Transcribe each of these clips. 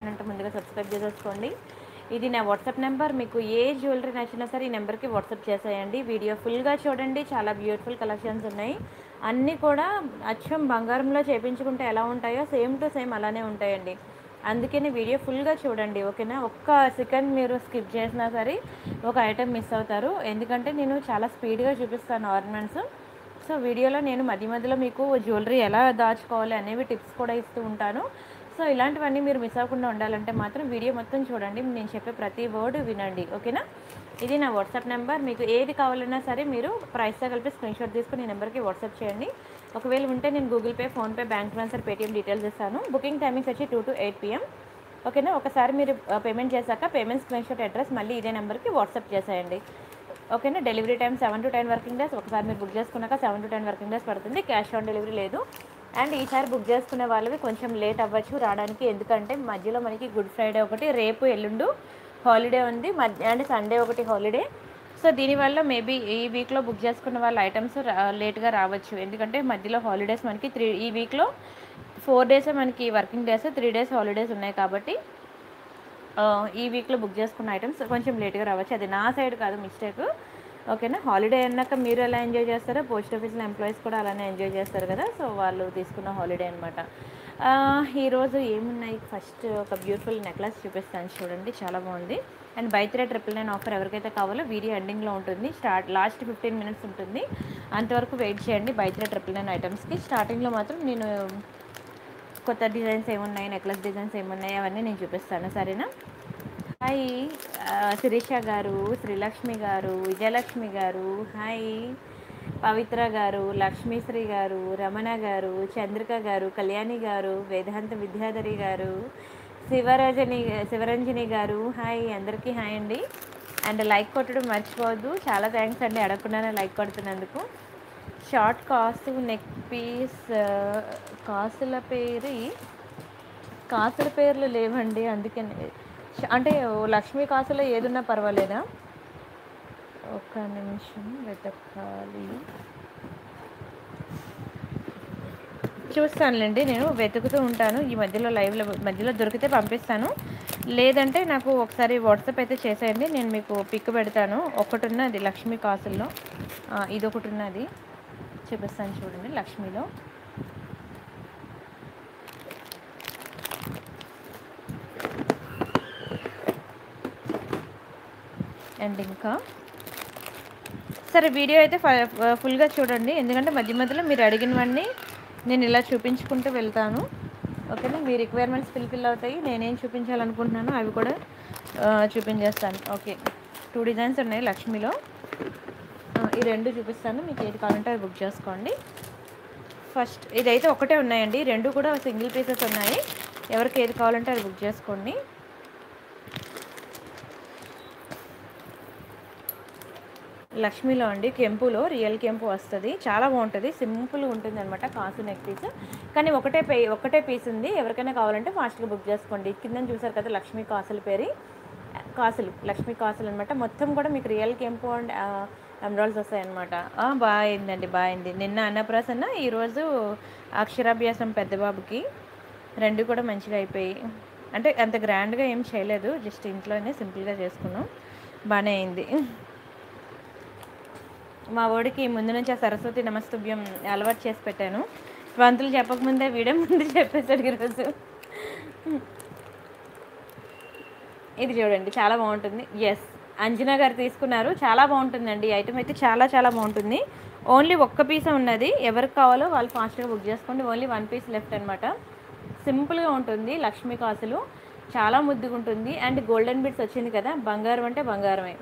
అంటే ముందుగా సబ్స్క్రైబ్ చేసేసుకోండి ఇది నా వాట్సాప్ నెంబర్ మీకు ఏ జ్యువెలరీ నచ్చినా సరే ఈ నెంబర్కి వాట్సాప్ చేసేయండి వీడియో ఫుల్గా చూడండి చాలా బ్యూటిఫుల్ కలెక్షన్స్ ఉన్నాయి అన్నీ కూడా అచ్చం బంగారంలో చేపించుకుంటే ఎలా ఉంటాయో సేమ్ టు సేమ్ అలానే ఉంటాయండి అందుకని వీడియో ఫుల్గా చూడండి ఓకేనా ఒక్క సెకండ్ మీరు స్కిప్ చేసినా సరే ఒక ఐటెం మిస్ అవుతారు ఎందుకంటే నేను చాలా స్పీడ్గా చూపిస్తాను ఆర్నమెంట్స్ సో వీడియోలో నేను మధ్య మధ్యలో మీకు జ్యువెలరీ ఎలా దాచుకోవాలి అనేవి టిప్స్ కూడా ఇస్తూ ఉంటాను సో ఇలాంటివన్నీ మీరు మిస్ అవ్వకుండా ఉండాలంటే మాత్రం వీడియో మొత్తం చూడండి నేను చెప్పే ప్రతి వర్డ్ వినండి ఓకేనా ఇది నా వాట్సాప్ నెంబర్ మీకు ఏది కావాలన్నా సరే మీరు ప్రైస్తో కలిపి స్క్రీన్ షాట్ తీసుకుని ఈ నెంబర్కి వాట్సాప్ చేయండి ఒకవేళ ఉంటే నేను Google Pay PhonePe bank transfer Paytm details ఇస్తాను బుకింగ్ టైమింగ్స్ వచ్చి టూ టు ఎయిట్ పిఎం ఓకేనా ఒకసారి మీరు పేమెంట్ చేశాక పేమెంట్ స్క్రీన్ షాట్ అడ్రస్ మళ్ళీ ఇదే నెంబర్కి వాట్సాప్ చేసేయండి ఓకేనా delivery time seven to ten working days ఒకసారి మీరు బుక్ చేసుకున్నాక seven to ten working days పడుతుంది క్యాష్ ఆన్ డెలివరీ లేదు అండ్ ఈసారి బుక్ చేసుకునే వాళ్ళవి కొంచెం లేట్ అవ్వచ్చు రావడానికి ఎందుకంటే మధ్యలో మనకి గుడ్ ఫ్రైడే ఒకటి రేపు ఎల్లుండు హాలిడే ఉంది మధ్య అండ్ సండే ఒకటి హాలిడే సో దీనివల్ల మేబీ ఈ వీక్లో బుక్ చేసుకున్న వాళ్ళ ఐటమ్స్ లేట్గా రావచ్చు ఎందుకంటే మధ్యలో హాలిడేస్ మనకి త్రీ ఈ వీక్లో ఫోర్ డేసే మనకి working days three days holidays ఉన్నాయి కాబట్టి ఆ, ఈ వీక్లో బుక్ చేసుకున్న ఐటమ్స్ కొంచెం లేట్గా రావచ్చు అది నా సైడ్ కాదు మిస్టేక్ ఓకేనా హాలిడే అన్నాక మీరు ఎలా ఎంజాయ్ చేస్తారో పోస్ట్ ఆఫీస్లో ఎంప్లాయీస్ కూడా అలానే ఎంజాయ్ చేస్తారు కదా సో వాళ్ళు తీసుకున్న హాలిడే అనమాట ఈరోజు ఏమున్నాయి ఫస్ట్ ఒక బ్యూటిఫుల్ నెక్లెస్ చూపిస్తాను చూడండి చాలా బాగుంది and buy three triple nine offer ఎవరికైతే కావాలో వీడియో ఎండింగ్లో ఉంటుంది స్టార్ట్ లాస్ట్ ఫిఫ్టీన్ మినిట్స్ ఉంటుంది అంతవరకు వెయిట్ చేయండి బై త్రీ ట్రిపుల్ నైన్ ఐటమ్స్కి స్టార్టింగ్లో మాత్రం నేను కొత్త డిజైన్స్ ఏమున్నాయి నెక్లెస్ డిజైన్స్ ఏమున్నాయి అవన్నీ నేను చూపిస్తాను సరేనా హాయ్ ఆ, శిరీష గారు శ్రీలక్ష్మి గారు విజయలక్ష్మి గారు హాయ్ పవిత్ర గారు లక్ష్మీశ్రీ గారు రమణ గారు చంద్రిక గారు కళ్యాణి గారు వేదాంత విద్యాధరి గారు శివరజని శివరంజని గారు హాయ్ అందరికీ హాయ్ అండి అండ్ లైక్ కొట్టడం మర్చిపోవద్దు చాలా థ్యాంక్స్ అండి అడగకుండానే లైక్ కొడుతున్నందుకు షార్ట్ కాస్ట్ నెక్ పీస్ కాసుల పేరు కాసుల పేర్లు లేవండి అందుకని ష- అంటే ఓ లక్ష్మీ కాసులో ఏదున్నా పర్వాలేదా ఒక నిమిషం వెతకాలి చూస్తానులేండి నేను వెతుకుతూ ఉంటాను ఈ మధ్యలో లైవ్లో మధ్యలో దొరికితే పంపిస్తాను లేదంటే నాకు ఒకసారి వాట్సాప్ అయితే చేసేయండి నేను మీకు పిక్ పెడతాను ఒకటి ఉన్నది లక్ష్మీ కాసుల్లో ఆ, ఇది ఒకటి ఉన్నది చూపిస్తాను చూడండి లక్ష్మీలో అండ్ ఇంకా సరే వీడియో అయితే ఫ- ఫుల్గా చూడండి ఎందుకంటే మధ్య మధ్యలో మీరు అడిగినవన్నీ నేను ఇలా చూపించుకుంటూ వెళ్తాను ఓకేనా మీ రిక్వైర్మెంట్స్ ఫిల్ఫిల్ అవుతాయి నేనేం చూపించాలనుకుంటున్నానో అవి కూడా ఆ, చూపించేస్తాను ఓకే టూ డిజైన్స్ ఉన్నాయి లక్ష్మిలో ఆ, ఈ రెండు చూపిస్తాను మీకు ఏది కావాలంటే అది బుక్ చేసుకోండి ఫస్ట్ ఇదైతే ఒకటే ఉన్నాయండి రెండు కూడా సింగిల్ పీసెస్ ఉన్నాయి ఎవరికి ఏది కావాలంటే అది బుక్ చేసుకోండి లక్ష్మిలో అండి కెంపులో రియల్ కెంపు వస్తుంది చాలా బాగుంటుంది సింపుల్గా ఉంటుంది అనమాట కాసు నెక్ పీస్ కానీ ఒకటే పే ఒకటే పీస్ ఉంది ఎవరికైనా కావాలంటే ఫాస్ట్గా బుక్ చేసుకోండి కింద చూసారు కదా లక్ష్మీ కాసుల పేరు కాసులు లక్ష్మీ కాసులు అనమాట మొత్తం కూడా మీకు రియల్ కెంపు అండ్ ఎమరాల్స్ వస్తాయన్నమాట ఆ, బాగుందండి బాగుంది నిన్న అన్నప్రాసన్న ఈరోజు అక్షరాభ్యాసం పెద్ద బాబుకి రెండు కూడా మంచిగా అయిపోయి అంటే అంత గ్రాండ్గా ఏం చేయలేదు జస్ట్ ఇంట్లోనే సింపుల్గా చేసుకున్నాం బాగానే అయింది మా వాడికి ముందు నుంచి ఆ సరస్వతి నమస్తుభ్యం అలవాటు చేసి పెట్టాను వంతులు చెప్పకముందే వీడే ముందు చెప్పేశాడు ఈరోజు ఇది చూడండి చాలా బాగుంటుంది ఎస్ అంజనా గారు తీసుకున్నారు చాలా బాగుంటుందండి ఈ ఐటమ్ అయితే చాలా చాలా బాగుంటుంది ఓన్లీ ఒక్క పీసే ఉన్నది ఎవరికి కావాలో వాళ్ళు ఫాస్ట్గా బుక్ చేసుకోండి ఓన్లీ వన్ పీస్ లెఫ్ట్ అనమాట సింపుల్గా ఉంటుంది లక్ష్మీ కాసులు చాలా ముద్దుగా ఉంటుంది అండ్ గోల్డెన్ బిట్స్ వచ్చింది కదా బంగారం అంటే బంగారమే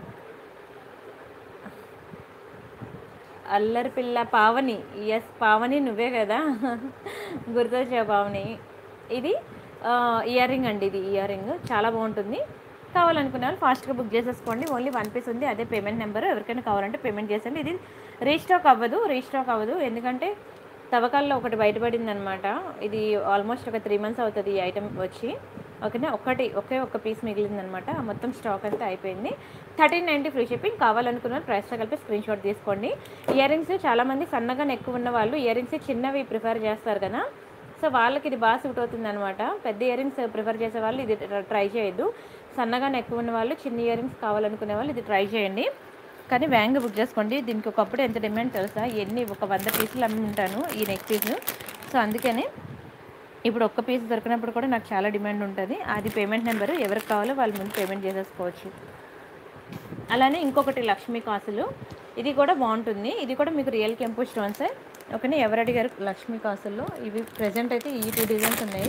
అల్లరి పిల్ల పావని ఎస్ పావని నువ్వే కదా గుర్తొచ్చా పావని ఇది ఇయర్ రింగ్ అండి ఇది ఇయర్ రింగ్ చాలా బాగుంటుంది కావాలనుకునే వాళ్ళు ఫాస్ట్గా బుక్ చేసేసుకోండి ఓన్లీ వన్ పీస్ ఉంది అదే పేమెంట్ నెంబర్ ఎవరికైనా కావాలంటే పేమెంట్ చేసండి ఇది రీస్టాక్ అవ్వదు రీస్టాక్ అవ్వదు ఎందుకంటే తవ్వకాల్లో ఒకటి బయటపడింది అనమాట ఇది ఆల్మోస్ట్ ఒక త్రీ మంత్స్ అవుతుంది ఈ ఐటమ్ వచ్చి ఓకేనా ఒకటి ఒకే ఒక పీస్ మిగిలిందనమాట మొత్తం స్టాక్ అంతా అయిపోయింది థర్టీన్ నైంటీ ఫ్రీ షిప్పింగ్ కావాలనుకున్న ప్రైస్తో కలిపి స్క్రీన్ షాట్ తీసుకోండి ఇయర్ రింగ్స్ చాలామంది సన్నగా ఎక్కువ ఉన్న వాళ్ళు ఇయర్ రింగ్స్ చిన్నవి ప్రిఫర్ చేస్తారు కదా సో వాళ్ళకి ఇది బాగా సూట్ అవుతుంది అనమాట పెద్ద ఇయర్ రింగ్స్ ప్రిఫర్ చేసే వాళ్ళు ఇది ట్రై చేయొద్దు సన్నగా ఎక్కువ ఉన్న వాళ్ళు చిన్న ఇయర్ రింగ్స్ కావాలనుకునే వాళ్ళు ఇది ట్రై చేయండి కానీ వేగంగా బుక్ చేసుకోండి దీనికి ఒకప్పుడు ఎంత డిమాండ్ తెలుసా ఎన్ని ఒక వంద పీసులు అమ్మి ఉంటాను ఈ నెక్ పీస్ సో అందుకని ఇప్పుడు ఒక్క పీస్ దొరికినప్పుడు కూడా నాకు చాలా డిమాండ్ ఉంటుంది అది పేమెంట్ నెంబర్ ఎవరికి కావాలో వాళ్ళు ముందు పేమెంట్ చేసేసుకోవచ్చు అలానే ఇంకొకటి లక్ష్మీ కాసులు ఇది కూడా బాగుంటుంది ఇది కూడా మీకు రియల్ కెంపు స్టోన్సే ఓకేనా ఎవరు అడిగారు లక్ష్మీ కాసుల్లో ఇవి ప్రజెంట్ అయితే ఈ టూ డిజైన్స్ ఉన్నాయి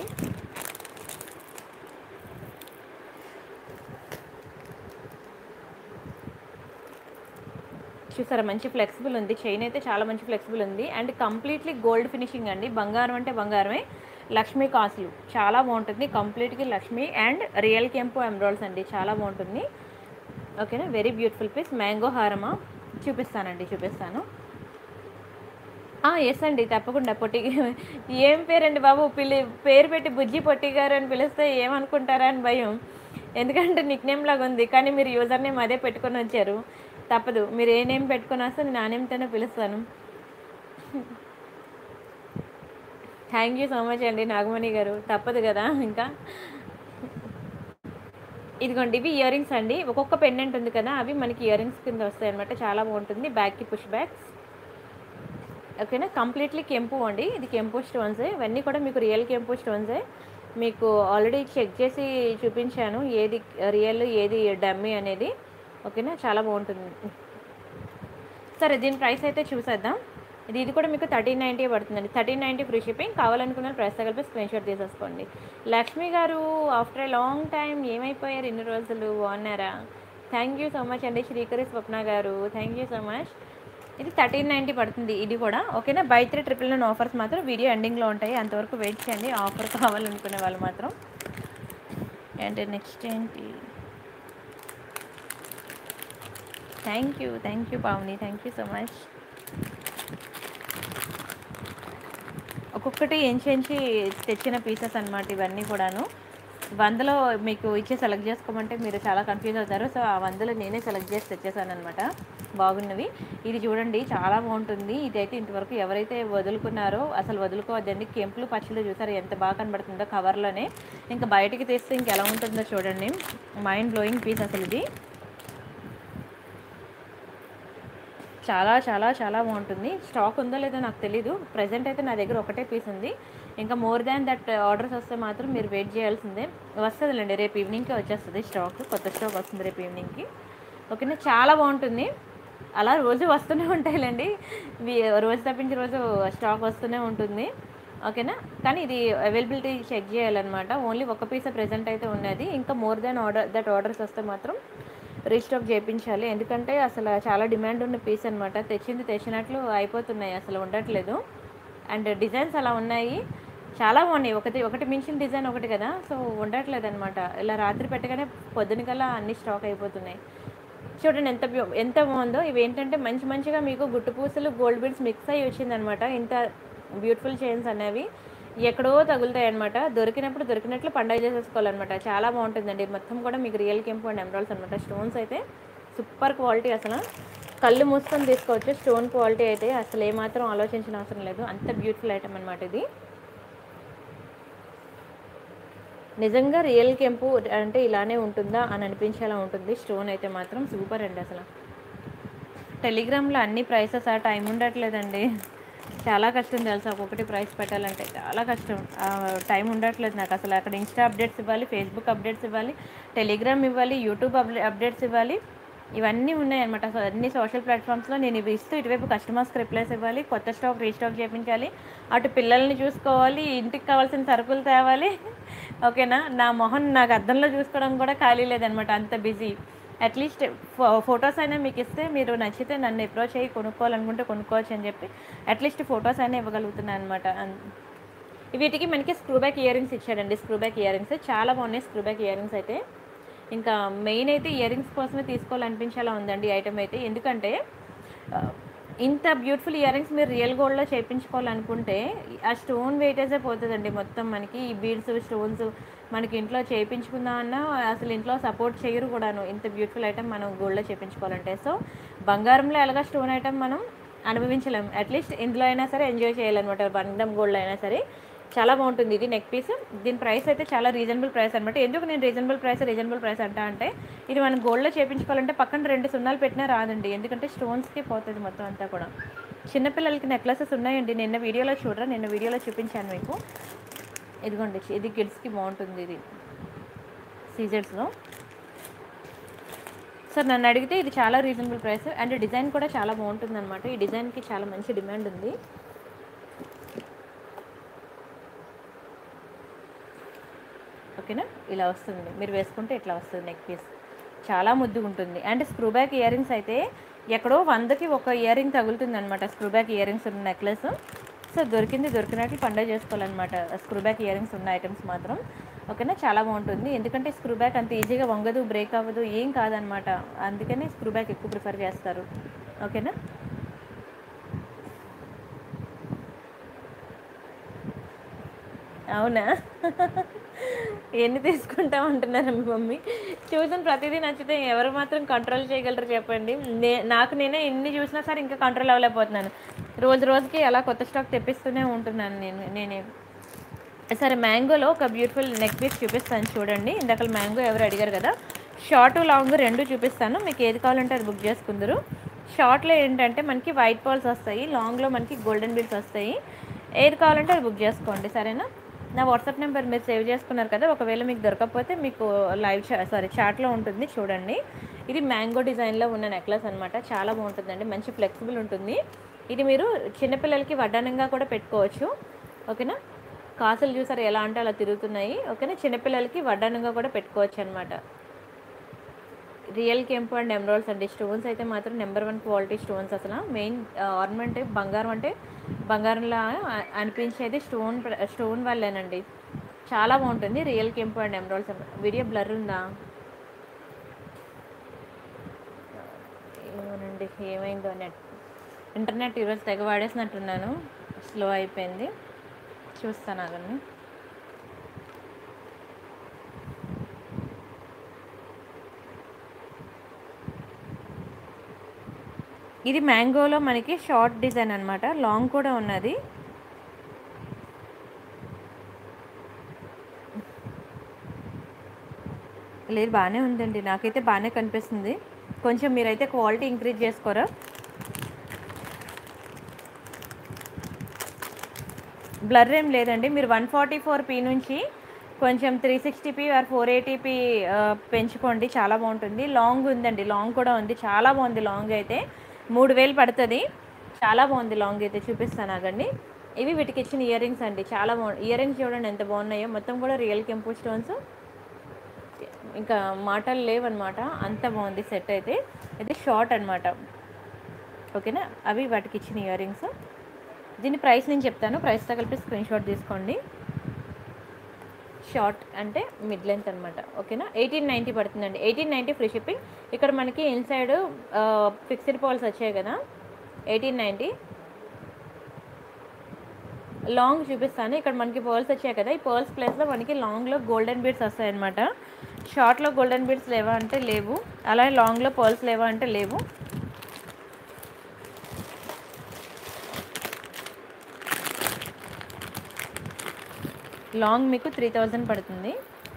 చూసారా మంచి ఫ్లెక్సిబుల్ ఉంది చైన్ అయితే చాలా మంచి ఫ్లెక్సిబుల్ ఉంది అండ్ కంప్లీట్లీ గోల్డ్ ఫినిషింగ్ అండి బంగారం అంటే బంగారమే లక్ష్మీ కాసులు చాలా బాగుంటుంది కంప్లీట్గా లక్ష్మీ అండ్ రియల్ కెంపు ఎమ్రాల్స్ అండి చాలా బాగుంటుంది ఓకేనా వెరీ బ్యూటిఫుల్ పీస్ మ్యాంగో హారమా చూపిస్తానండి చూపిస్తాను ఎస్ అండి తప్పకుండా పొట్టి ఏం పేరండి బాబు పిల్లి పేరు పెట్టి బుజ్జి పొట్టి గారు అని పిలిస్తే ఏమనుకుంటారా అని భయం ఎందుకంటే నిక్ నేమ్ లాగా ఉంది కానీ మీరు యూజర్ నేమ్ అదే పెట్టుకొని వచ్చారు తప్పదు మీరు ఏ నేమ్ పెట్టుకొని వస్తే నేను ఆ నేమ్తోనే పిలుస్తాను థ్యాంక్ యూ సో మచ్ అండి నాగమణి గారు తప్పదు కదా ఇంకా ఇదిగోండి ఇవి ఇయర్ రింగ్స్ అండి ఒక్కొక్క పెండెంట్ ఉంది కదా అవి మనకి ఇయర్ రింగ్స్ కింద వస్తాయి అనమాట చాలా బాగుంటుంది బ్యాక్కి పుష్ బ్యాగ్స్ ఓకేనా కంప్లీట్లీ కెంపు అండి ఇది కెంపు స్టోన్సే ఇవన్నీ కూడా మీకు రియల్ కెంపు స్టోన్సే మీకు ఆల్రెడీ చెక్ చేసి చూపించాను ఏది రియల్ ఏది డమ్మీ అనేది ఓకేనా చాలా బాగుంటుంది సరే దీని ప్రైస్ అయితే చూసేద్దాం ఇది ఇది కూడా మీకు థర్టీన్ నైంటీ పడుతుందండి థర్టీన్ నైంటీ ఫ్రీ షిప్పింగ్ కావాలనుకున్న ప్రైస్ కలిపి స్క్రీన్ షాట్ తీసేసుకోండి లక్ష్మి గారు ఆఫ్టర్ ఏ లాంగ్ టైం ఏమైపోయారు ఇన్ని రోజులు బాగున్నారా థ్యాంక్ యూ సో మచ్ అండి శ్రీకరి స్వప్న గారు థ్యాంక్ యూ సో మచ్ ఇది థర్టీన్ నైంటీ పడుతుంది ఇది కూడా ఓకేనా buy three triple nine offers మాత్రం వీడియో ఎండింగ్లో ఉంటాయి అంతవరకు వెయిట్ చేయండి ఆఫర్ కావాలనుకునే వాళ్ళు మాత్రం అండ్ నెక్స్ట్ ఏంటి thank you thank you Pavani thank you so much ఒక్కొక్కటి ఎంచి తెచ్చిన పీసెస్ అన్నమాట ఇవన్నీ కూడాను వందలో మీకు ఇచ్చి సెలెక్ట్ చేసుకోమంటే మీరు చాలా కన్ఫ్యూజ్ అవుతారు సో ఆ వందలో నేనే సెలెక్ట్ చేసి తెచ్చేసాను అనమాట బాగున్నవి ఇది చూడండి చాలా బాగుంటుంది ఇదైతే ఇంతవరకు ఎవరైతే వదులుకున్నారో అసలు వదులుకోవద్దండి కెంపులు పచ్చలు చూసారు ఎంత బాగా కనబడుతుందో కవర్లోనే ఇంకా బయటికి తీస్తే ఇంకెలా ఉంటుందో చూడండి మైండ్ బ్లోయింగ్ పీస్ అసలు ఇది చాలా చాలా చాలా బాగుంటుంది స్టాక్ ఉందో లేదో నాకు తెలీదు ప్రజెంట్ అయితే నా దగ్గర ఒకటే పీస్ ఉంది ఇంకా మోర్ దాన్ దట్ ఆర్డర్స్ వస్తే మాత్రం మీరు వెయిట్ చేయాల్సిందే వస్తుందిలేండి రేపు ఈవినింగ్కి వచ్చేస్తుంది స్టాక్ కొత్త స్టాక్ వస్తుంది రేపు ఈవినింగ్కి ఓకేనా చాలా బాగుంటుంది అలా రోజు వస్తూనే ఉంటాయిలేండి ఇవి రోజు తప్పించి రోజు స్టాక్ వస్తూనే ఉంటుంది ఓకేనా కానీ ఇది అవైలబిలిటీ చెక్ చేయాలన్నమాట ఓన్లీ ఒక పీస్ ప్రజెంట్ అయితే ఉన్నది ఇంకా more than order that orders వస్తే మాత్రం రీస్టాక్ చేయించాలి ఎందుకంటే అసలు చాలా డిమాండ్ ఉన్న పీస్ అనమాట తెచ్చింది తెచ్చినట్లు అయిపోతున్నాయి అసలు ఉండట్లేదు అండ్ డిజైన్స్ అలా ఉన్నాయి చాలా బాగున్నాయి ఒకటి ఒకటి మించిన డిజైన్ ఒకటి కదా సో ఉండట్లేదు అనమాట ఇలా రాత్రి పెట్టగానే పొద్దునకల్లా అన్ని స్టాక్ అయిపోతున్నాయి చూడండి ఎంత బ్యూ- ఎంత బాగుందో ఇవి ఏంటంటే మంచి మంచిగా మీకు గుట్టు పూసలు గోల్డ్ బీడ్స్ మిక్స్ అయ్యి వచ్చిందనమాట ఇంత బ్యూటిఫుల్ చైన్స్ అనేవి ఎక్కడో తగులుతాయి అనమాట దొరికినప్పుడు దొరికినట్లు పండగ చేసేసుకోవాలన్నమాట చాలా బాగుంటుందండి మొత్తం కూడా మీకు రియల్ కెంపు అండ్ ఎమరాల్స్ అనమాట స్టోన్స్ అయితే సూపర్ క్వాలిటీ అసలు కళ్ళు మూసుకొని తీసుకోవచ్చు స్టోన్ క్వాలిటీ అయితే అసలు ఏమాత్రం ఆలోచించిన అవసరం లేదు అంత బ్యూటిఫుల్ ఐటమ్ అనమాట ఇది నిజంగా రియల్ కెంపు అంటే ఇలానే ఉంటుందా అని అనిపించేలా ఉంటుంది స్టోన్ అయితే మాత్రం సూపర్ అండి అసలు టెలిగ్రామ్లో అన్ని ప్రైసెస్ ఆ టైం ఉండట్లేదండి చాలా కష్టం తెలుసా ఒక్కొక్కటి ప్రైస్ పెట్టాలంటే చాలా కష్టం ఆ, టైం ఉండట్లేదు నాకు అసలు అక్కడ ఇన్స్టా అప్డేట్స్ ఇవ్వాలి ఫేస్బుక్ అప్డేట్స్ ఇవ్వాలి టెలిగ్రామ్ ఇవ్వాలి యూట్యూబ్ అప్డే- అప్డేట్స్ ఇవ్వాలి ఇవన్నీ ఉన్నాయన్నమాట సో అన్ని సోషల్ ప్లాట్ఫామ్స్లో నేను ఇవి ఇస్తూ ఇటువైపు కస్టమర్స్కి రిప్లైస్ ఇవ్వాలి కొత్త స్టాక్ రీస్టాక్ చేయించాలి అటు పిల్లల్ని చూసుకోవాలి ఇంటికి కావాల్సిన సరుకులు తేవాలి ఓకేనా నా మొహం నాకు అద్దంలో చూసుకోవడం కూడా ఖాళీ లేదనమాట అంత బిజీ అట్లీస్ట్ ఫొటోస్ అయినా మీకు ఇస్తే మీరు నచ్చితే నన్ను అప్రోచ్ అయ్యి కొనుక్కోవాలనుకుంటే కొనుక్కోవచ్చు అని చెప్పి అట్లీస్ట్ ఫొటోస్ అయినా ఇవ్వగలుగుతున్నాను అనమాట వీటికి మనకి స్క్రూ బ్యాక్ ఇయర్ రింగ్స్ ఇచ్చాడండి స్క్రూ బ్యాక్ ఇయర్ రింగ్స్ చాలా బాగున్నాయి స్క్రూ బ్యాక్ ఇయర్ రింగ్స్ అయితే ఇంకా మెయిన్ అయితే ఇయర్ రింగ్స్ కోసమే తీసుకోవాలనిపించేలా ఉందండి ఐటమ్ అయితే ఎందుకంటే ఆ, ఇంత బ్యూటిఫుల్ ఇయర్ రింగ్స్ మీరు రియల్ గోల్డ్లో చేయించుకోవాలనుకుంటే ఆ స్టోన్ వెయిటేజే పోతుందండి మొత్తం మనకి ఈ బీడ్స్ స్టోన్స్ మనకి ఇంట్లో చేయించుకుందామన్నా అసలు ఇంట్లో సపోర్ట్ చేయరు కూడాను ఇంత బ్యూటిఫుల్ ఐటమ్ మనం గోల్డ్లో చేయించుకోవాలంటే సో బంగారంలో ఎలాగా స్టోన్ ఐటమ్ మనం అనుభవించలేం అట్లీస్ట్ ఇందులో అయినా సరే ఎంజాయ్ చేయాలన్నమాట బంగారం గోల్డ్ అయినా సరే చాలా బాగుంటుంది ఇది నెక్ పీస్ దీని ప్రైస్ అయితే చాలా రీజనబుల్ ప్రైస్ అనమాట ఎందుకు నేను రీజనబుల్ ప్రైస్ రీజనబుల్ ప్రైస్ అంటా అంటే ఇది మనం గోల్డ్లో చేయించుకోవాలంటే పక్కన రెండు సున్నాలు పెట్టినా రాదండి ఎందుకంటే స్టోన్స్కి పోతుంది మొత్తం అంతా కూడా చిన్నపిల్లలకి నెక్లెసెస్ ఉన్నాయండి నిన్న వీడియోలో చూడరా నిన్న వీడియోలో చూపించాను మీకు ఇదిగోండి ఇది కిడ్స్కి బాగుంటుంది ఇది సీజర్స్లో సార్ నన్ను అడిగితే ఇది చాలా రీజనబుల్ ప్రైస్ అండ్ డిజైన్ కూడా చాలా బాగుంటుంది అనమాట ఈ డిజైన్కి చాలా మంచి డిమాండ్ ఉంది ఓకేనా ఇలా వస్తుంది మీరు వేసుకుంటే ఇట్లా వస్తుంది నెక్ పీస్ చాలా ముద్దుగా ఉంటుంది and screw back ear rings అయితే ఎక్కడో వందకి ఒక ఇయర్ రింగ్ తగులుతుంది అనమాట స్క్రూ బ్యాక్ ఇయర్ రింగ్స్ ఉన్న నెక్లెస్ సో దొరికింది దొరికినట్లు పండుగ చేసుకోవాలన్నమాట స్క్రూ బ్యాక్ ఇయర్ రింగ్స్ ఉన్న ఐటమ్స్ మాత్రం ఓకేనా చాలా బాగుంటుంది ఎందుకంటే స్క్రూ బ్యాక్ అంత ఈజీగా వంగదు బ్రేక్ అవ్వదు ఏం కాదనమాట అందుకని స్క్రూ బ్యాక్ ఎక్కువ ప్రిఫర్ చేస్తారు ఓకేనా అవునా ఎన్ని తీసుకుంటాం అంటున్నారు మీ మమ్మీ చూసిన ప్రతిదీ నచ్చితే ఎవరు మాత్రం కంట్రోల్ చేయగలరు చెప్పండి నే నాకు నేనే ఎన్ని చూసినా సరే ఇంకా కంట్రోల్ అవ్వలేకపోతున్నాను రోజు రోజుకి అలా కొత్త స్టాక్ తెప్పిస్తూనే ఉంటున్నాను నేను నేనే సరే మ్యాంగోలో ఒక బ్యూటిఫుల్ నెక్ పీస్ చూపిస్తాను చూడండి ఇందాక మ్యాంగో ఎవరు అడిగారు కదా షార్ట్ లాంగ్ రెండు చూపిస్తాను మీకు ఏది కావాలంటే అది బుక్ చేసుకుందరు షార్ట్లో ఏంటంటే మనకి వైట్ పాల్స్ వస్తాయి లాంగ్లో మనకి గోల్డెన్ బీడ్స్ వస్తాయి ఏది కావాలంటే అది బుక్ చేసుకోండి సరేనా నా వాట్సాప్ నెంబర్ మీరు సేవ్ చేసుకున్నారు కదా ఒకవేళ మీకు దొరకకపోతే మీకు లైవ్ చా సారీ చాట్లో ఉంటుంది చూడండి ఇది మ్యాంగో డిజైన్లో ఉన్న నెక్లెస్ అనమాట చాలా బాగుంటుందండి మంచి ఫ్లెక్సిబుల్ ఉంటుంది ఇది మీరు చిన్నపిల్లలకి వడ్డానంగా కూడా పెట్టుకోవచ్చు ఓకేనా కాసులు చూసారు ఎలా అంటే అలా తిరుగుతున్నాయి ఓకేనా చిన్నపిల్లలకి వడ్డానంగా కూడా పెట్టుకోవచ్చు అనమాట రియల్ కెంపు అండ్ ఎమరాల్డ్స్ అండి స్టోన్స్ అయితే మాత్రం నెంబర్ వన్ క్వాలిటీ స్టోన్స్ అసలు మెయిన్ ఆర్నమెంట్ బంగారం అంటే బంగారంలా అ- అనిపించేది స్టోన్ ప్ర- స్టోన్ వల్లేనండి చాలా బాగుంటుంది రియల్ కెంపు అండ్ ఎమరాల్డ్స్ వీడియో బ్లర్ ఉందా ఏమోనండి ఏమైందో నెట్ ఇంటర్నెట్ ఈరోజు తెగ వాడేసినట్టున్నాను స్లో అయిపోయింది చూస్తాను అదండి ఇది మ్యాంగోలో మనకి షార్ట్ డిజైన్ అనమాట లాంగ్ కూడా ఉన్నది లేదు బాగానే ఉందండి నాకైతే బాగానే కనిపిస్తుంది కొంచెం మీరైతే క్వాలిటీ ఇంక్రీజ్ చేసుకోరా బ్లర్ ఏం లేదండి మీరు వన్ ఫార్టీ ఫోర్ పీ నుంచి కొంచెం three sixty P or four eighty P పెంచుకోండి చాలా బాగుంటుంది లాంగ్ ఉందండి లాంగ్ కూడా ఉంది చాలా బాగుంది లాంగ్ అయితే మూడు వేలు పడుతుంది చాలా బాగుంది లాంగ్ అయితే చూపిస్తాను ఆగండి ఇవి వీటికి ఇచ్చిన ఇయర్ రింగ్స్ అండి చాలా బాగుంది ఇయర్ రింగ్స్ చూడండి ఎంత బాగున్నాయో మొత్తం కూడా రియల్ కెంపు స్టోన్స్ ఇంకా మాటలు లేవన్నమాట అంత బాగుంది సెట్ అయితే ఇది షార్ట్ అన్నమాట ఓకేనా అవి వాటికి ఇచ్చిన ఇయర్ రింగ్స్ దీని ప్రైస్ నేను చెప్తాను ప్రైస్తో కలిపి స్క్రీన్ షాట్ తీసుకోండి షార్ట్ అంటే మిడ్ లెంత్ అనమాట ఓకేనా ఎయిటీన్ నైంటీ పడుతుందండి ఎయిటీన్ నైంటీ ఫ్రీ షిప్పింగ్ ఇక్కడ మనకి ఇన్సైడ్ ఫిక్స్డ్ పాల్స్ వచ్చాయి కదా ఎయిటీన్ నైంటీ లాంగ్ చూపిస్తాను ఇక్కడ మనకి పర్ల్స్ వచ్చాయి కదా ఈ పర్ల్స్ ప్లేస్లో మనకి లాంగ్లో గోల్డెన్ బీడ్స్ వస్తాయన్నమాట షార్ట్లో గోల్డెన్ బీడ్స్ లేవా అంటే లేవు అలాగే లాంగ్లో పర్ల్స్ లేవా అంటే లేవు లాంగ్ మీకు త్రీ థౌజండ్ పడుతుంది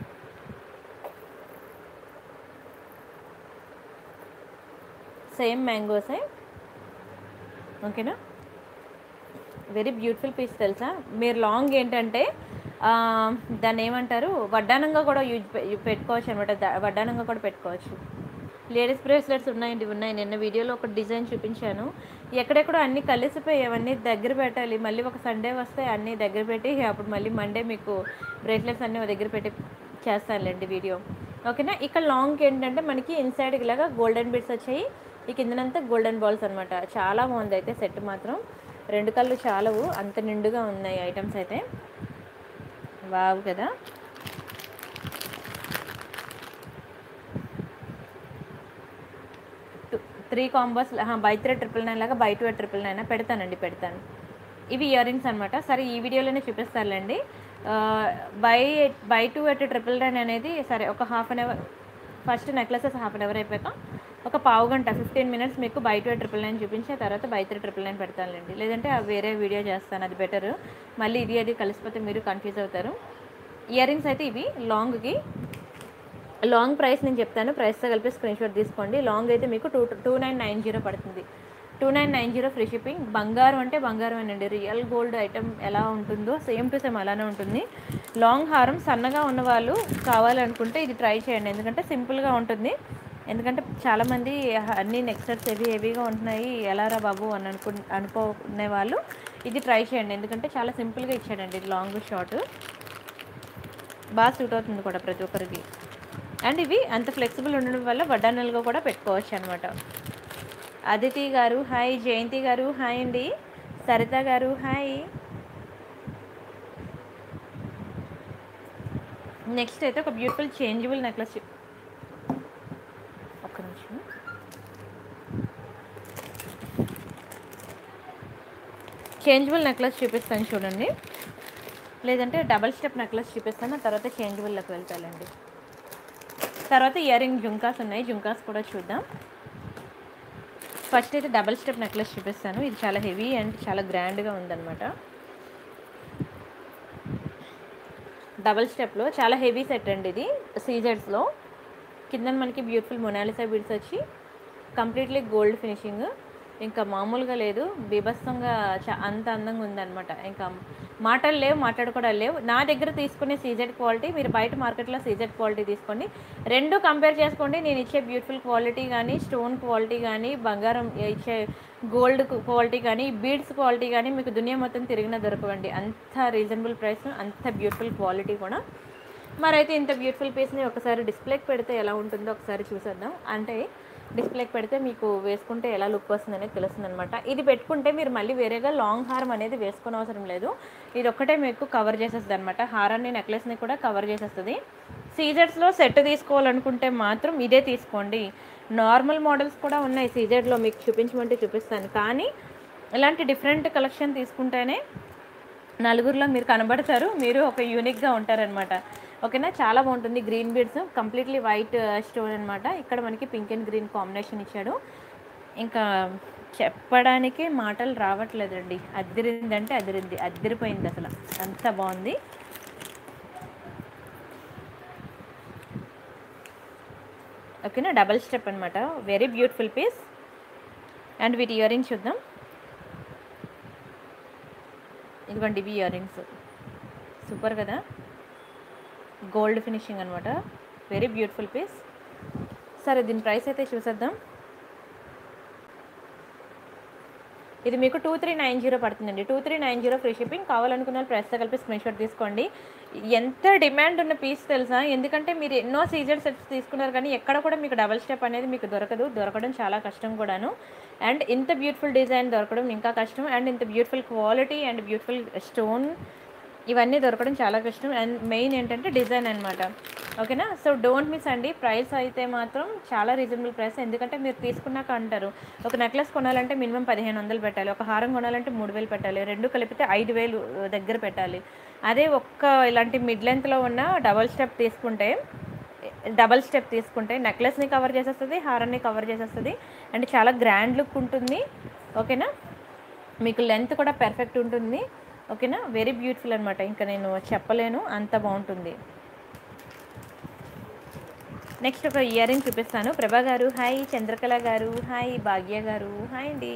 సేమ్ మ్యాంగోసే ఓకేనా వెరీ బ్యూటిఫుల్ పీస్ తెలుసా మీరు లాంగ్ ఏంటంటే ఆ, దాన్ని ఏమంటారు వడ్డానంగా కూడా యూజ్ పె- పెట్టుకోవచ్చు అనమాట వడ్డానంగా కూడా పెట్టుకోవచ్చు లేడీస్ బ్రేస్లెట్స్ ఉన్నాయండి ఉన్నాయి నిన్న వీడియోలో ఒక డిజైన్ చూపించాను ఎక్కడెక్కడో అన్నీ కలిసిపోయి అవన్నీ దగ్గర పెట్టాలి మళ్ళీ ఒక సండే వస్తే అన్నీ దగ్గర పెట్టి అప్పుడు మళ్ళీ మండే మీకు బ్రేస్లెట్స్ అన్నీ ఒక దగ్గర పెట్టి చేస్తానులేండి వీడియో ఓకేనా ఇక్కడ లాంగ్ ఏంటంటే మనకి ఇన్సైడ్ ఇలాగా గోల్డెన్ బిట్స్ వచ్చాయి ఈ కిందనంతా గోల్డెన్ బాల్స్ అనమాట చాలా బాగుంది అయితే సెట్ మాత్రం రెండు కళ్ళు చాలవు అంత నిండుగా ఉన్నాయి ఐటమ్స్ అయితే వావ్ కదా three combos buy three triple nine లాగా బై టూ ట్రిపుల్ నైన్ పెడతానండి పెడతాను ఇవి ఇయర్ రింగ్స్ అనమాట సరే ఈ వీడియోలోనే చూపిస్తారులేండి buy buy two at triple nine అనేది సరే ఒక half an hour first necklaces half an hour అయిపోయాక ఒక పావు గంట ఫిఫ్టీన్ మినిట్స్ మీకు బయట ట్రిపుల్ నైన్ చూపించి ఆ తర్వాత బయట ట్రిపుల్ నైన్ పెడతానండి లేదంటే ఆ వేరే వీడియో చేస్తాను అది బెటర్ మళ్ళీ ఇది అది కలిసిపోతే మీరు కన్ఫ్యూజ్ అవుతారు ఇయర్ రింగ్స్ అయితే ఇవి లాంగ్కి లాంగ్ ప్రైస్ నేను చెప్తాను ప్రైస్తో కలిపి స్క్రీన్ షాట్ తీసుకోండి లాంగ్ అయితే మీకు two two nine nine zero పడుతుంది two nine nine zero free shipping బంగారం అంటే బంగారం అండి రియల్ గోల్డ్ ఐటమ్ ఎలా ఉంటుందో సేమ్ టు సేమ్ అలానే ఉంటుంది లాంగ్ హారం సన్నగా ఉన్న వాళ్ళు కావాలనుకుంటే ఇది ట్రై చేయండి ఎందుకంటే సింపుల్గా ఉంటుంది ఎందుకంటే చాలామంది అన్ని నెక్స్టర్స్ హెవీ హెవీగా ఉంటున్నాయి ఎలా రా బాబు అని అనుకు అనుకునే వాళ్ళు ఇది ట్రై చేయండి ఎందుకంటే చాలా సింపుల్గా ఇచ్చాడండి ఇది లాంగ్ షార్ట్ బాగా సూట్ అవుతుంది కూడా ప్రతి ఒక్కరికి అండ్ ఇవి అంత ఫ్లెక్సిబుల్ ఉండడం వల్ల వడ్డానలుగా కూడా పెట్టుకోవచ్చు అనమాట అదితి గారు హాయ్ జయంతి గారు హాయ్ అండి సరిత గారు హాయ్ నెక్స్ట్ అయితే ఒక బ్యూటిఫుల్ చేంజబుల్ నెక్లెస్ ఒక్క నిమిషం చేంజబుల్ నెక్లెస్ చూపిస్తాను చూడండి లేదంటే డబల్ స్టెప్ నెక్లెస్ చూపిస్తాను ఆ తర్వాత చేంజబుల్లోకి వెళ్తానండి తర్వాత ఇయర్ రింగ్ జుంకాస్ ఉన్నాయి జుంకాస్ కూడా చూద్దాం ఫస్ట్ అయితే డబల్ స్టెప్ నెక్లెస్ చూపిస్తాను ఇది చాలా హెవీ అండ్ చాలా గ్రాండ్గా ఉందన్నమాట డబల్ స్టెప్లో చాలా హెవీ సెట్ అండి ఇది సీజర్స్లో కింద మనకి బ్యూటిఫుల్ మొనాలిసా బీడ్స్ వచ్చి కంప్లీట్లీ గోల్డ్ ఫినిషింగ్ ఇంకా మామూలుగా లేదు బీభత్సంగా చ- అంత అందంగా ఉందన్నమాట ఇంకా మాటలు లేవు మాట్లాడుకోవడాలు లేవు నా దగ్గర తీసుకునే సీజెడ్ క్వాలిటీ మీరు బయట మార్కెట్లో సీజెడ్ క్వాలిటీ తీసుకోండి రెండు కంపేర్ చేసుకోండి నేను ఇచ్చే బ్యూటిఫుల్ క్వాలిటీ కానీ స్టోన్ క్వాలిటీ కానీ బంగారం ఇచ్చే గోల్డ్ క్వాలిటీ కానీ బీడ్స్ క్వాలిటీ కానీ మీకు దునియా మొత్తం తిరిగిన దొరకవండి అంత రీజనబుల్ ప్రైస్ అంత బ్యూటిఫుల్ క్వాలిటీ కూడా మరైతే ఇంత బ్యూటిఫుల్ పీస్ని ఒకసారి డిస్ప్లేకి పెడితే ఎలా ఉంటుందో ఒకసారి చూసేద్దాం అంటే డిస్ప్లేకి పెడితే మీకు వేసుకుంటే ఎలా లుక్ వస్తుంది అనేది తెలుస్తుంది అనమాట ఇది పెట్టుకుంటే మీరు మళ్ళీ వేరేగా లాంగ్ హారం అనేది వేసుకునే అవసరం లేదు ఇది ఒక్కటే మీకు కవర్ చేసేస్తుంది అనమాట హారాన్ని నెక్లెస్ని కూడా కవర్ చేసేస్తుంది సీజర్స్లో సెట్ తీసుకోవాలనుకుంటే మాత్రం ఇదే తీసుకోండి నార్మల్ మోడల్స్ కూడా ఉన్నాయి సీజర్లో మీకు చూపించమంటే చూపిస్తాను కానీ ఇలాంటి డిఫరెంట్ కలెక్షన్ తీసుకుంటేనే నలుగురిలో మీరు కనబడతారు మీరు ఒక యూనిక్గా ఉంటారనమాట ఓకేనా చాలా బాగుంటుంది green beads completely white stone అనమాట ఇక్కడ మనకి పింక్ అండ్ గ్రీన్ కాంబినేషన్ ఇచ్చాడు ఇంకా చెప్పడానికి మాటలు రావట్లేదండి అదిరిందంటే అదిరింది అదిరిపోయింది అసలు అంత బాగుంది ఓకేనా డబల్ స్టెప్ అనమాట వెరీ బ్యూటిఫుల్ పీస్ అండ్ వీటి ఇయర్ రింగ్స్ చూద్దాం ఇదిగోండి ఇవి ఇయర్ రింగ్స్ సూపర్ కదా గోల్డ్ ఫినిషింగ్ అనమాట వెరీ బ్యూటిఫుల్ పీస్ సరే దీని ప్రైస్ అయితే చూసేద్దాం ఇది మీకు టూ త్రీ నైన్ జీరో పడుతుందండి two three nine zero free shipping కావాలనుకున్న వాళ్ళు ప్రైస్తో కలిపి స్క్రీన్ షాట్ తీసుకోండి ఎంత డిమాండ్ ఉన్న పీస్ తెలుసా ఎందుకంటే మీరు ఎన్నో సీజర్ సెట్స్ తీసుకున్నారు కానీ ఎక్కడ కూడా మీకు డబల్ స్టెప్ అనేది మీకు దొరకదు దొరకడం చాలా కష్టం కూడాను అండ్ ఇంత బ్యూటిఫుల్ డిజైన్ దొరకడం ఇంకా కష్టం అండ్ ఇంత beautiful quality and beautiful stone ఇవన్నీ దొరకడం చాలా కష్టం అండ్ మెయిన్ ఏంటంటే డిజైన్ అనమాట ఓకేనా సో డోంట్ మిస్ అండి ప్రైస్ అయితే మాత్రం చాలా రీజనబుల్ ప్రైస్ ఎందుకంటే మీరు తీసుకున్నాక అంటారు ఒక నెక్లెస్ కొనాలంటే మినిమం పదిహేను వందలు పెట్టాలి ఒక హారం కొనాలంటే మూడు వేలు పెట్టాలి రెండు కలిపితే ఐదు వేలు దగ్గర పెట్టాలి అదే ఒక్క ఇలాంటి మిడ్ లెంత్లో ఉన్న డబల్ స్టెప్ తీసుకుంటే డబల్ స్టెప్ తీసుకుంటే నెక్లెస్ని కవర్ చేసేస్తుంది హారాన్ని కవర్ చేసేస్తుంది అండ్ చాలా గ్రాండ్ లుక్ ఉంటుంది ఓకేనా మీకు లెంత్ కూడా పెర్ఫెక్ట్ ఉంటుంది ఓకేనా వెరీ బ్యూటిఫుల్ అనమాట ఇంకా నేను చెప్పలేను అంత బాగుంటుంది నెక్స్ట్ ఒక ఇయర్ రింగ్ చూపిస్తాను ప్రభా గారు హాయ్ చంద్రకళ గారు హాయ్ భాగ్య గారు హాయ్ అండి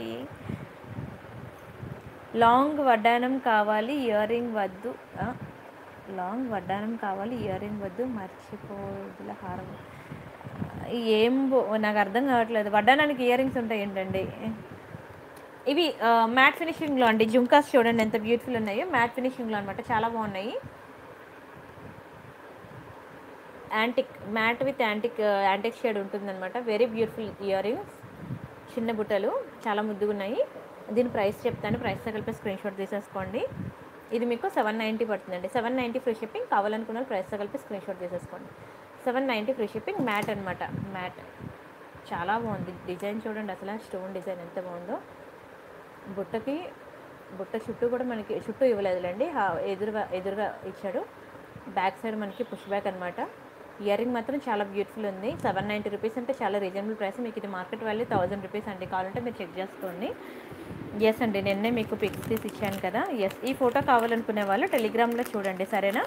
లాంగ్ వడ్డానం కావాలి ఇయర్ రింగ్ వద్దు ఆ, లాంగ్ వడ్డానం కావాలి ఇయర్ రింగ్ వద్దు మర్చిపోదుల హారం ఏం బో- నాకు అర్థం కావట్లేదు వడ్డానానికి ఇయర్ రింగ్స్ ఉంటాయి ఏంటండి ఇవి మ్యాట్ ఫినిషింగ్లో అండి జుంకాస్ చూడండి ఎంత బ్యూటిఫుల్ ఉన్నాయో మ్యాట్ ఫినిషింగ్లో అనమాట చాలా బాగున్నాయి antique matte with antique antique shade ఉంటుందన్నమాట వెరీ బ్యూటిఫుల్ ఇయర్ రింగ్స్ చిన్న బుట్టలు చాలా ముద్దుగా ఉన్నాయి దీని ప్రైస్ చెప్తాను ప్రైస్తో కలిపి స్క్రీన్ షాట్ తీసేసుకోండి ఇది మీకు సెవెన్ నైంటీ పడుతుందండి సెవెన్ నైంటీ ఫ్రీ షిప్పింగ్ కావాలనుకున్న వాళ్ళు ప్రైస్తో కలిపి స్క్రీన్ షాట్ తీసేసుకోండి seven ninety free shipping matte అనమాట మ్యాట్ చాలా బాగుంది డిజైన్ చూడండి అసలు స్టోన్ డిజైన్ ఎంత బాగుందో బుట్టకి బుట్ట చుట్టూ కూడా మనకి చుట్టూ ఇవ్వలేదులేండి హా- ఎదురుగా ఎదురుగా ఇచ్చాడు బ్యాక్ సైడ్ మనకి పుష్ బ్యాక్ అనమాట ఇయర్ రింగ్ మాత్రం చాలా బ్యూటిఫుల్ ఉంది సెవెన్ నైంటీ రూపీస్ అంటే చాలా రీజనబుల్ ప్రైస్ మీకు ఇది మార్కెట్ వాల్యూ థౌజండ్ రూపీస్ అండి కావాలంటే మీరు చెక్ చేసుకోండి ఎస్ అండి నిన్నే మీకు పిక్స్ తీసి ఇచ్చాను కదా ఎస్ ఈ ఫోటో కావాలనుకునే వాళ్ళు టెలిగ్రామ్లో చూడండి సరేనా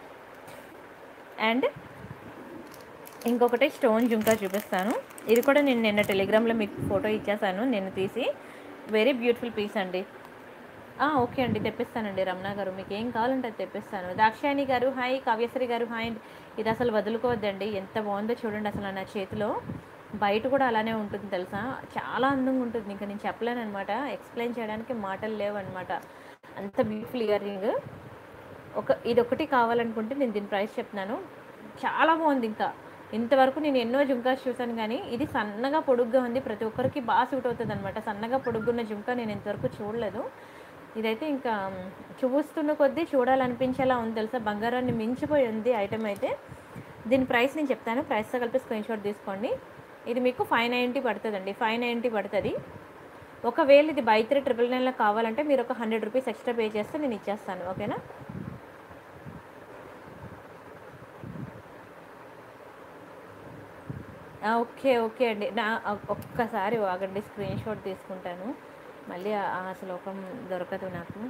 అండ్ ఇంకొకటి స్టోన్ జుంకా చూపిస్తాను ఇది కూడా నేను నిన్న టెలిగ్రామ్లో మీకు ఫోటో ఇచ్చేసాను నేను తీసి వెరీ బ్యూటిఫుల్ పీస్ అండి ఆ, ఓకే అండి తెప్పిస్తానండి రమణ గారు మీకు ఏం కావాలంటే అది తెప్పిస్తాను దాక్షాయణి గారు హాయ్ కావ్యశ్రీ గారు హాయ్ అండి ఇది అసలు వదులుకోవద్దండి ఎంత బాగుందో చూడండి అసలు నా చేతిలో బయట కూడా అలానే ఉంటుంది తెలుసా చాలా అందంగా ఉంటుంది ఇంకా నేను చెప్పలేను అనమాట ఎక్స్ప్లెయిన్ చేయడానికి మాటలు లేవు అనమాట అంత బ్యూటిఫుల్ ఇయర్ రింగ్ ఒక ఇది ఒకటి కావాలనుకుంటే నేను దీని ప్రైస్ చెప్తున్నాను చాలా బాగుంది ఇంకా ఇంతవరకు నేను ఎన్నో జుంకాస్ చూసాను కానీ ఇది సన్నగా పొడుగ్గా ఉంది ప్రతి ఒక్కరికి బాగా సూట్ అవుతుంది అనమాట సన్నగా పొడుగున్న జుంకా నేను ఇంతవరకు చూడలేదు ఇదైతే ఇంకా చూస్తున్న కొద్దీ చూడాలనిపించేలా ఉంది తెలుసా బంగారాన్ని మించిపోయి ఉంది ఐటమ్ అయితే దీని ప్రైస్ నేను చెప్తాను ప్రైస్తో కలిపి స్క్రీన్ షాట్ తీసుకోండి ఇది మీకు ఫైవ్ నైంటీ పడుతుందండి ఫైవ్ నైంటీ పడుతుంది ఒకవేళ ఇది బై త్రీ ట్రిపుల్ నైన్లో కావాలంటే మీరు ఒక హండ్రెడ్ రూపీస్ ఎక్స్ట్రా పే చేస్తే నేను ఇచ్చేస్తాను ఓకేనా ఆ, ఓకే ఓకే అండి నా ఒక్కసారి ఆగండి స్క్రీన్ షాట్ తీసుకుంటాను మళ్ళీ ఆ ఆ శ్లోకం దొరకదు నాకు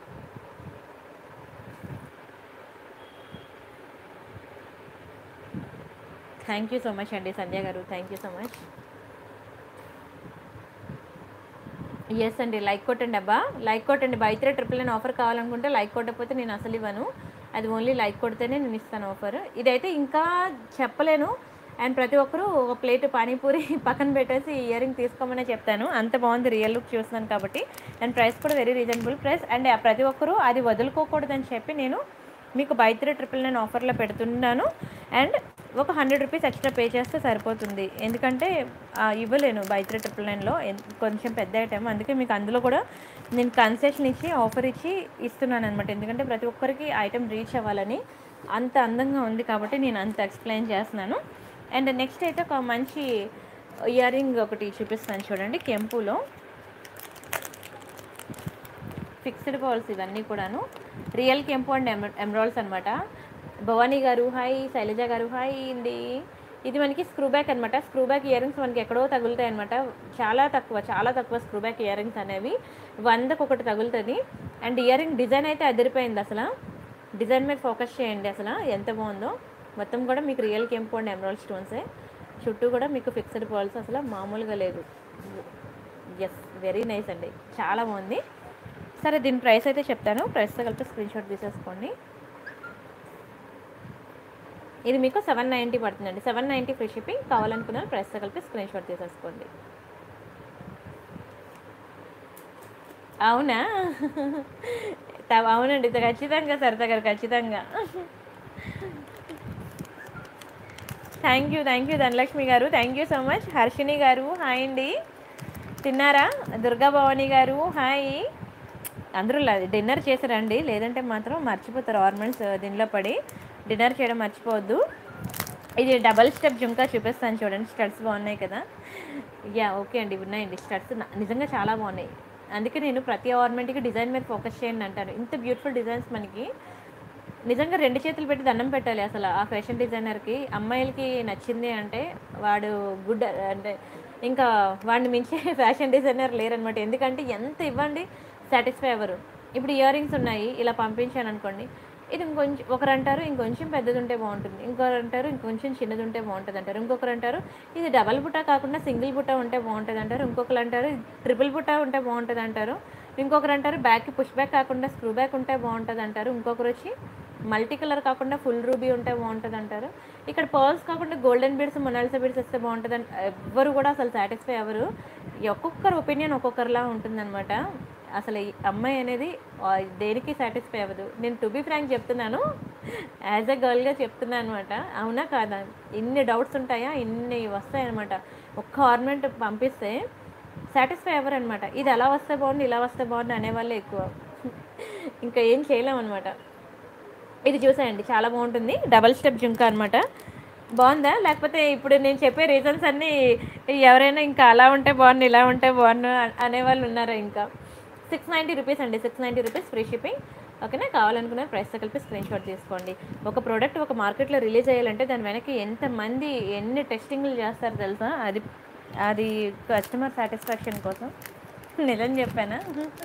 థ్యాంక్ యూ సో మచ్ అండి సంధ్య గారు thank you so much yes అండి లైక్ కొట్టండి అబ్బా లైక్ కొట్టండి బైత్రే ట్రిపుల్ నైన్ ఆఫర్ కావాలనుకుంటే లైక్ కొట్టకపోతే నేను అసలు ఇవ్వను అది ఓన్లీ లైక్ కొడితేనే నేను ఇస్తాను ఆఫర్ ఇదైతే ఇంకా చెప్పలేను అండ్ ప్రతి ఒక్కరూ ఒక ప్లేట్ పానీపూరి పక్కన పెట్టేసి ఇయర్ రింగ్ తీసుకోమనే చెప్తాను అంత బాగుంది రియల్ లుక్ చూస్తున్నాను కాబట్టి అండ్ ప్రైస్ కూడా వెరీ రీజనబుల్ ప్రైస్ అండ్ ఆ ప్రతి ఒక్కరూ అది వదులుకోకూడదని చెప్పి నేను మీకు బై త్రీ ట్రిపుల్ నైన్ ఆఫర్లో పెడుతున్నాను అండ్ ఒక హండ్రెడ్ రూపీస్ ఎక్స్ట్రా పే చేస్తే సరిపోతుంది ఎందుకంటే ఆ, ఇవ్వలేను బై త్రీ ట్రిపుల్ నైన్లో కొంచెం పెద్ద ఐటమ్ అందుకే మీకు అందులో కూడా నేను కన్సెషన్ ఇచ్చి ఆఫర్ ఇచ్చి ఇస్తున్నాను అనమాట ఎందుకంటే ప్రతి ఒక్కరికి ఐటమ్ రీచ్ అవ్వాలని అంత అందంగా ఉంది కాబట్టి నేను అంత ఎక్స్ప్లెయిన్ చేస్తున్నాను అండ్ నెక్స్ట్ అయితే ఒక మంచి ఇయర్ రింగ్ ఒకటి చూపిస్తాను చూడండి కెంపులో ఫిక్స్డ్ బాల్స్ ఇవన్నీ కూడాను రియల్ కెంపు అండ్ ఎమ ఎమరాల్స్ అనమాట భవానీ గారు హాయ్ శైలజ గారు హాయ్ అండి ఇది మనకి స్క్రూ బ్యాక్ అనమాట స్క్రూ బ్యాక్ ఇయర్ రింగ్స్ మనకి ఎక్కడో తగులుతాయి అనమాట చాలా తక్కువ చాలా తక్కువ స్క్రూ బ్యాక్ ఇయర్ రింగ్స్ అనేవి వందకు ఒకటి తగులుతుంది అండ్ ఇయర్ రింగ్ డిజైన్ అయితే అదిరిపోయింది అసలు డిజైన్ మీద ఫోకస్ చేయండి అసలు ఎంత బాగుందో మొత్తం కూడా మీకు రియల్ కెంపు అండ్ ఎమరాల్ స్టోన్సే చుట్టూ కూడా మీకు ఫిక్స్డ్ బాల్స్ అసలు మామూలుగా లేదు ఎస్ వెరీ నైస్ అండి చాలా బాగుంది సరే దీని ప్రైస్ అయితే చెప్తాను ప్రైస్తో కలిపి స్క్రీన్ షాట్ తీసేసుకోండి ఇది మీకు సెవెన్ నైంటీ పడుతుందండి సెవెన్ నైంటీ ఫ్రీ షిప్పింగ్ కావాలనుకున్న ప్రైస్తో కలిపి స్క్రీన్ షాట్ తీసేసుకోండి అవునా త- అవునండి త- ఖచ్చితంగా సరిత గారు ఖచ్చితంగా thank you thank you Dhanalakshmi గారు thank you so much Harshini గారు హాయ్ అండి తిన్నారా దుర్గా భవాని గారు హాయ్ అందరూ ల- డిన్నర్ చేశారండి లేదంటే మాత్రం మర్చిపోతారు ఆర్నమెంట్స్ దీనిలో పడి డిన్నర్ చేయడం మర్చిపోవద్దు ఇది డబల్ స్టెప్ జుంకా చూపిస్తాను చూడండి స్టడ్స్ బాగున్నాయి కదా యా ఓకే అండి ఉన్నాయండి స్టడ్స్ నిజంగా చాలా బాగున్నాయి అందుకే నేను ప్రతి ఆర్నమెంట్కి డిజైన్ మీద ఫోకస్ చేయండి అంటాను ఇంత బ్యూటిఫుల్ డిజైన్స్ మనకి నిజంగా రెండు చేతులు పెట్టి దండం పెట్టాలి అసలు ఆ ఫ్యాషన్ డిజైనర్కి అమ్మాయిలకి నచ్చింది అంటే వాడు గుడ్ అంటే ఇంకా వాడిని మించే ఫ్యాషన్ డిజైనర్ లేరనమాట ఎందుకంటే ఎంత ఇవ్వండి సాటిస్ఫై అవ్వరు ఇప్పుడు ఇయర్ రింగ్స్ ఉన్నాయి ఇలా పంపించాను అనుకోండి ఇది ఇంకొంచెం ఒకరు అంటారు ఇంకొంచెం పెద్దది ఉంటే బాగుంటుంది ఇంకొకరు అంటారు ఇంకొంచెం చిన్నది ఉంటే బాగుంటుంది అంటారు ఇంకొకరు అంటారు ఇది డబల్ బుట్ట కాకుండా సింగిల్ బుట్ట ఉంటే బాగుంటుంది అంటారు ఇంకొకరు అంటారు ట్రిపుల్ బుట్ట ఉంటే బాగుంటుంది అంటారు ఇంకొకరు అంటారు బ్యాక్కి పుష్ బ్యాక్ కాకుండా స్క్రూ బ్యాక్ ఉంటే బాగుంటుంది అంటారు ఇంకొకరు వచ్చి మల్టీ కలర్ కాకుండా ఫుల్ రూబీ ఉంటే బాగుంటుంది అంటారు ఇక్కడ పర్ల్స్ కాకుండా గోల్డెన్ బీడ్స్ మొనాలిసా బీడ్స్ వస్తే బాగుంటుంది అని ఎవ్వరు కూడా అసలు సాటిస్ఫై అవ్వరు ఈ ఒక్కొక్కరు ఒపీనియన్ ఒక్కొక్కరిలా ఉంటుందన్నమాట అసలు ఈ అమ్మాయి అనేది ఆ, దేనికి సాటిస్ఫై అవ్వదు నేను టు బీ ఫ్రాంక్ చెప్తున్నాను యాజ్ ఎ గర్ల్గా చెప్తున్నాను అనమాట అవునా కాదా ఇన్ని డౌట్స్ ఉంటాయా ఇన్ని వస్తాయన్నమాట ఒక్క ఆర్నమెంట్ పంపిస్తే సాటిస్ఫై అవ్వరు అనమాట ఇది అలా వస్తే బాగుంది ఇలా వస్తే బాగుంది అనేవాళ్ళే ఎక్కువ ఇంకా ఏం చేయలేం అనమాట ఇది చూసేయండి చాలా బాగుంటుంది డబల్ స్టెప్ జుంకా అనమాట బాగుందా లేకపోతే ఇప్పుడు నేను చెప్పే రీజన్స్ అన్నీ ఎవరైనా ఇంకా అలా ఉంటే బాగుంది ఇలా ఉంటే బాగుండు అ- అనేవాళ్ళు ఉన్నారా ఇంకా సిక్స్ నైంటీ రూపీస్ అండి six ninety rupees free shipping ఓకేనా కావాలనుకున్న ప్రైస్తో కలిపి స్క్రీన్ షాట్ తీసుకోండి ఒక ప్రోడక్ట్ ఒక మార్కెట్లో రిలీజ్ అయ్యాలంటే దాని వెనక ఎంతమంది ఎన్ని టెస్టింగ్లు చేస్తారు తెలుసా అది అది కస్టమర్ సాటిస్ఫాక్షన్ కోసం నిజం చెప్పానా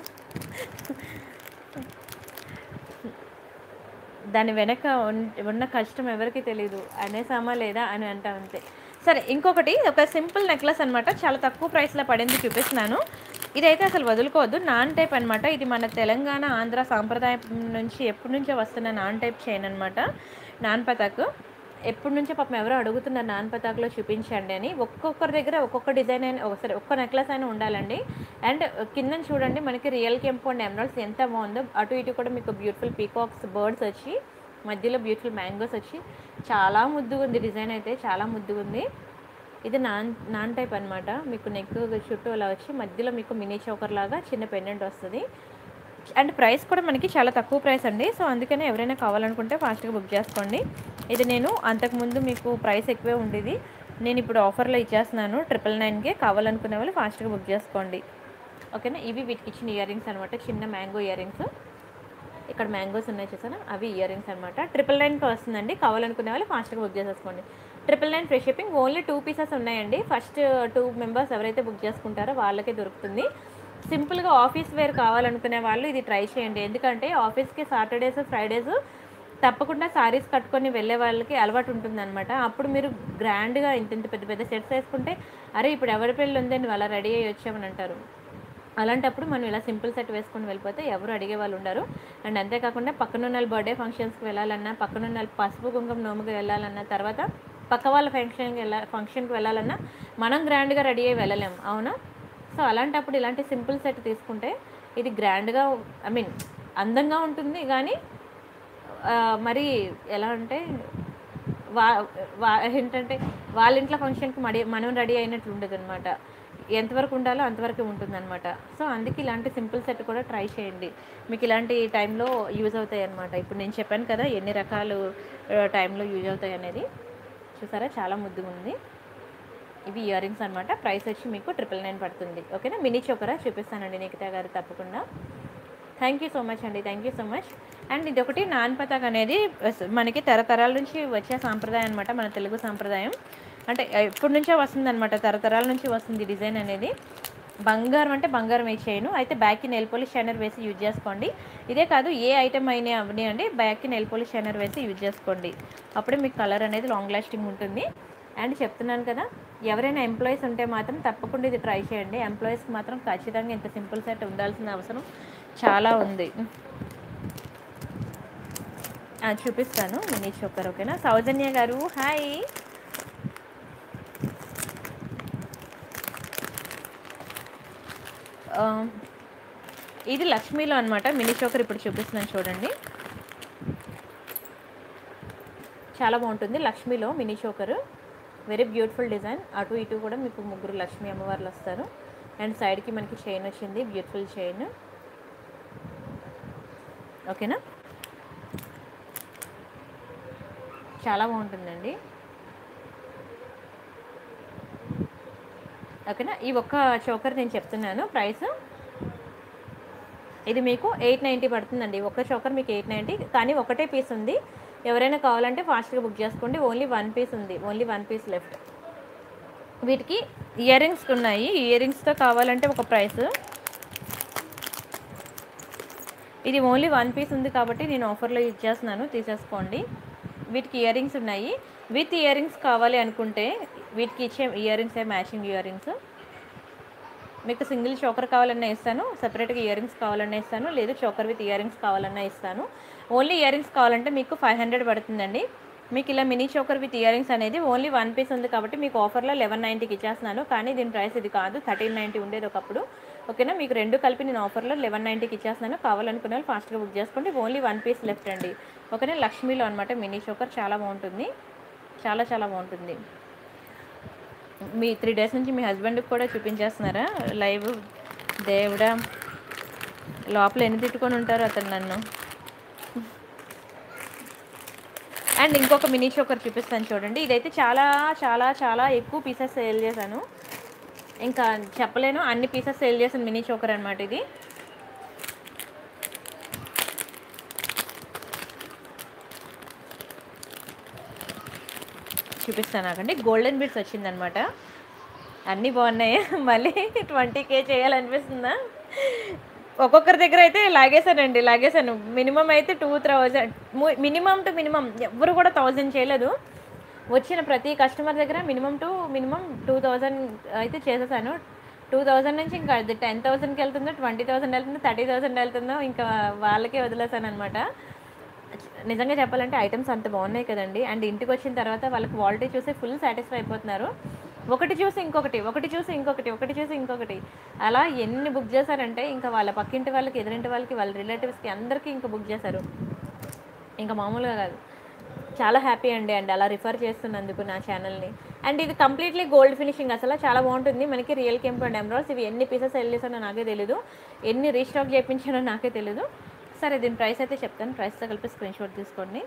దాని వెనక ఉన్- ఉన్న కష్టం ఎవరికి తెలియదు అనేసామా లేదా అని అంటా అంతే సరే ఇంకొకటి ఒక సింపుల్ నెక్లెస్ అనమాట చాలా తక్కువ ప్రైస్లో పడింది చూపిస్తున్నాను ఇదైతే అసలు వదులుకోవద్దు నాన్ టైప్ అనమాట ఇది మన తెలంగాణ ఆంధ్ర సాంప్రదాయం నుంచి ఎప్పటి నుంచో వస్తున్న నాన్ టైప్ చైన్ అనమాట నాన్ పతాక్ ఎప్పటి నుంచో పాపం ఎవరో అడుగుతున్నారు నాన్ పతాక్లో చూపించండి అని ఒక్కొక్కరి దగ్గర ఒక్కొక్క డిజైన్ అయినా ఒకసారి ఒక్క నెక్లెస్ అయినా ఉండాలండి అండ్ కింద చూడండి మనకి రియల్ కెంపు అండ్ ఎమరాల్డ్స్ ఎంత బాగుందో అటు ఇటు కూడా మీకు బ్యూటిఫుల్ పీకాక్స్ బర్డ్స్ వచ్చి మధ్యలో బ్యూటిఫుల్ మ్యాంగోస్ వచ్చి చాలా ముద్దుగా ఉంది డిజైన్ అయితే చాలా ముద్దుగా ఉంది ఇది నాన్ నాన్ టైప్ అనమాట మీకు నెక్ చుట్టూ అలా వచ్చి మధ్యలో మీకు మినీ చౌకర్ లాగా చిన్న పెండెంట్ వస్తుంది అండ్ ప్రైస్ కూడా మనకి చాలా తక్కువ ప్రైస్ అండి సో అందుకనే ఎవరైనా కావాలనుకుంటే ఫాస్ట్గా బుక్ చేసుకోండి ఇది నేను అంతకుముందు మీకు ప్రైస్ ఎక్కువే ఉండేది నేను ఇప్పుడు ఆఫర్లో ఇచ్చేస్తున్నాను ట్రిపుల్ నైన్కే కావాలనుకునే వాళ్ళు ఫాస్ట్గా బుక్ చేసుకోండి ఓకేనా ఇవి వీటికి ఇచ్చిన ఇయర్ రింగ్స్ అనమాట చిన్న మ్యాంగో ఇయర్ రింగ్స్ ఇక్కడ మ్యాంగోస్ ఉన్నాయి చూసారా అవి ఇయర్ రింగ్స్ అనమాట ట్రిపుల్ నైన్కి వస్తుందండి కావాలనుకునే వాళ్ళు ఫాస్ట్గా బుక్ చేసేసుకోండి triple nine free shipping only two pieces ఉన్నాయండి ఫస్ట్ టూ మెంబర్స్ ఎవరైతే బుక్ చేసుకుంటారో వాళ్ళకే దొరుకుతుంది సింపుల్గా ఆఫీస్ వేర్ కావాలనుకునే వాళ్ళు ఇది ట్రై చేయండి ఎందుకంటే ఆఫీస్కి సాటర్డేస్ ఫ్రైడేస్ తప్పకుండా సారీస్ కట్టుకొని వెళ్ళే వాళ్ళకి అలవాటు ఉంటుందన్నమాట అప్పుడు మీరు గ్రాండ్గా ఇంత ఇంత పెద్ద పెద్ద సెట్స్ వేసుకుంటే అరే ఇప్పుడు ఎవరి పెళ్ళి ఉందని నువ్వు అలా రెడీ అయ్యి వచ్చామని అంటారు అలాంటప్పుడు మనం ఇలా సింపుల్ సెట్ వేసుకొని వెళ్ళిపోతే ఎవరు అడిగే వాళ్ళు ఉండరు అండ్ అంతేకాకుండా పక్కనున్న వాళ్ళ బర్త్డే ఫంక్షన్స్కి వెళ్ళాలన్నా పక్కనున్న వాళ్ళ పసుపు కుంకుమ నోముకి వెళ్ళాలన్నా తర్వాత పక్క వాళ్ళ ఫంక్షన్కి వెళ్ళా ఫంక్షన్కి వెళ్ళాలన్నా మనం గ్రాండ్గా రెడీ అయ్యి వెళ్ళలేం అవునా సో అలాంటప్పుడు ఇలాంటి సింపుల్ సెట్ తీసుకుంటే ఇది గ్రాండ్గా ఐ మీన్ అందంగా ఉంటుంది కానీ ఆ, మరి ఎలా అంటే వా వా ఏంటంటే వాళ్ళ ఇంట్లో ఫంక్షన్కి మడి మనం రెడీ అయినట్లు ఉండదు అనమాట ఎంతవరకు ఉండాలో అంతవరకు ఉంటుందన్నమాట సో అందుకే ఇలాంటి సింపుల్ సెట్ కూడా ట్రై చేయండి మీకు ఇలాంటి టైంలో యూజ్ అవుతాయి అనమాట ఇప్పుడు నేను చెప్పాను కదా ఎన్ని రకాలు టైంలో యూజ్ అవుతాయి అనేది చూసారా చాలా ముద్దుగా ఉంది ఇవి ఇయర్ రింగ్స్ అనమాట ప్రైస్ వచ్చి మీకు ట్రిపుల్ నైన్ పడుతుంది ఓకేనా మినీ చోకరా చూపిస్తానండి నిఖితా గారు తప్పకుండా థ్యాంక్ యూ సో మచ్ అండి thank you so much and ఇది ఒకటి నాన్ పతాక్ అనేది వస్- మనకి తరతరాల నుంచి వచ్చే సాంప్రదాయం అనమాట మన తెలుగు సాంప్రదాయం అంటే ఎప్పటి నుంచో వస్తుంది అనమాట తరతరాల నుంచి వస్తుంది ఈ డిజైన్ అనేది బంగారం అంటే బంగారం వేసేయను అయితే బ్యాక్కి నెయిల్ పోలిష్ షైనర్ వేసి యూజ్ చేసుకోండి ఇదే కాదు ఏ ఐటమ్ అయినా అవని అండి బ్యాక్కి నెయిల్ పోలిష్ షైనర్ వేసి యూజ్ చేసుకోండి అప్పుడే మీకు కలర్ అనేది లాంగ్ లాస్టింగ్ ఉంటుంది అండ్ చెప్తున్నాను కదా ఎవరైనా ఎంప్లాయీస్ ఉంటే మాత్రం తప్పకుండా ఇది ట్రై చేయండి ఎంప్లాయీస్కి మాత్రం ఖచ్చితంగా ఇంత సింపుల్ సెట్ ఉండాల్సిన అవసరం చాలా ఉంది ఆ, చూపిస్తాను మినీ చోకర్ ఓకేనా సౌజన్య గారు హాయ్ ఆ, ఇది లక్ష్మీలో అనమాట మినీ చోకర్ ఇప్పుడు చూపిస్తున్నాను చూడండి చాలా బాగుంటుంది లక్ష్మీలో mini choker very beautiful design అటు ఇటు కూడా మీకు ముగ్గురు లక్ష్మీ అమ్మవార్లు వస్తారు అండ్ సైడ్కి మనకి చైన్ వచ్చింది బ్యూటిఫుల్ చైన్ ఓకేనా చాలా బాగుంటుందండి ఓకేనా ఈ ఒక్క చోకర్ నేను చెప్తున్నాను ప్రైస్ ఇది మీకు ఎయిట్ నైంటీ పడుతుందండి ఒక్క చోకర్ మీకు ఎయిట్ నైంటీ కానీ ఒకటే పీస్ ఉంది ఎవరైనా కావాలంటే ఫాస్ట్గా బుక్ చేసుకోండి ఓన్లీ వన్ పీస్ ఉంది ఓన్లీ వన్ పీస్ లెఫ్ట్ వీటికి ఇయర్ రింగ్స్ ఉన్నాయి ఇయర్ రింగ్స్తో కావాలంటే ఒక ప్రైస్ ఇది ఓన్లీ వన్ పీస్ ఉంది కాబట్టి నేను ఆఫర్లో ఇచ్చేస్తున్నాను తీసేసుకోండి వీటికి ఇయర్ రింగ్స్ ఉన్నాయి విత్ ఇయర్ రింగ్స్ కావాలి అనుకుంటే వీటికి ఇచ్చే ఇయర్ రింగ్సే మ్యాచింగ్ ఇయర్ రింగ్స్ మీకు సింగిల్ చోకర్ కావాలన్నా ఇస్తాను సపరేట్గా ఇయర్ రింగ్స్ కావాలన్నా ఇస్తాను లేదు చోకర్ విత్ ఇయర్ రింగ్స్ కావాలన్నా ఇస్తాను ఓన్లీ ఇయర్ రింగ్స్ కావాలంటే మీకు ఫైవ్ హండ్రెడ్ పడుతుందండి మీకు ఇలా mini choker with ear rings అనేది ఓన్లీ వన్ పీస్ ఉంది కాబట్టి మీకు ఆఫర్లో లెవెన్ నైంటీకి ఇచ్చేస్తున్నాను కానీ దీని ప్రైస్ ఇది కాదు థర్టీన్ నైంటీ ఉండేది ఒకప్పుడు ఓకేనా మీకు రెండు కలిపి నేను ఆఫర్లో లెవెన్ నైంటీకి ఇచ్చేస్తున్నాను కావాలనుకునే వాళ్ళు ఫాస్ట్గా బుక్ చేసుకోండి ఓన్లీ వన్ పీస్ లెఫ్ట్ అండి ఓకేనా లక్ష్మీలో అనమాట మినీ చోకర్ చాలా బాగుంటుంది చాలా చాలా బాగుంటుంది మీ త్రీ డేస్ నుంచి మీ హస్బెండ్కి కూడా చూపించేస్తున్నారా లైవ్ దేవుడా లోపల ఎన్ని తిట్టుకొని ఉంటారు అతను నన్ను అండ్ ఇంకొక మినీ చోకర్ చూపిస్తాను చూడండి ఇదైతే చాలా చాలా చాలా ఎక్కువ పీసెస్ సేల్ చేశాను ఇంకా చెప్పలేను అన్ని పీసెస్ సేల్ చేసిన మినీ చోకర్ అనమాట ఇది చూపిస్తాను నాకండి గోల్డెన్ బీడ్స్ వచ్చిందనమాట అన్నీ బాగున్నాయి మళ్ళీ ట్వంటీ కే చేయాలనిపిస్తుందా ఒక్కొక్కరి దగ్గర అయితే లాగేశానండి లాగేశాను మినిమం అయితే two thousand minimum two minimum ఎవరు కూడా థౌజండ్ చేయలేదు వచ్చిన ప్రతి కస్టమర్ దగ్గర minimum two minimum two thousand అయితే చేసేసాను టూ థౌజండ్ నుంచి ఇంకా అది టెన్ థౌసండ్కి వెళ్తుందో ట్వంటీ థౌసండ్ వెళ్తుందో థర్టీ థౌసండ్ వెళ్తుందో ఇంకా వాళ్ళకే వదిలేసాను అనమాట నిజంగా చెప్పాలంటే ఐటమ్స్ అంత బాగున్నాయి కదండి అండ్ ఇంటికి వచ్చిన తర్వాత వాళ్ళ క్వాలిటీ చూసి ఫుల్ సాటిస్ఫై అయిపోతున్నారు ఒకటి చూసి ఇంకొకటి ఒకటి చూసి ఇంకొకటి ఒకటి చూసి ఇంకొకటి అలా ఎన్ని బుక్ చేశారంటే ఇంకా వాళ్ళ పక్కింటి వాళ్ళకి ఎదురింటి వాళ్ళకి వాళ్ళ రిలేటివ్స్కి అందరికీ ఇంకా బుక్ చేశారు ఇంకా మామూలుగా కాదు చాలా హ్యాపీ అండి అండ్ అలా రిఫర్ చేస్తున్నందుకు నా ఛానల్ని అండ్ ఇది కంప్లీట్లీ గోల్డ్ ఫినిషింగ్ అసలు చాలా బాగుంటుంది మనకి రియల్ కెంప్ అండ్ ఎమరాల్స్ ఇవి ఎన్ని పీసెస్ సెల్ చేశానో నాకే తెలీదు ఎన్ని రీస్టాక్ చేయించానో నాకే తెలీదు సరే దీని ప్రైస్ అయితే చెప్తాను ప్రైస్తో కలిపి స్క్రీన్ షాట్ తీసుకోండి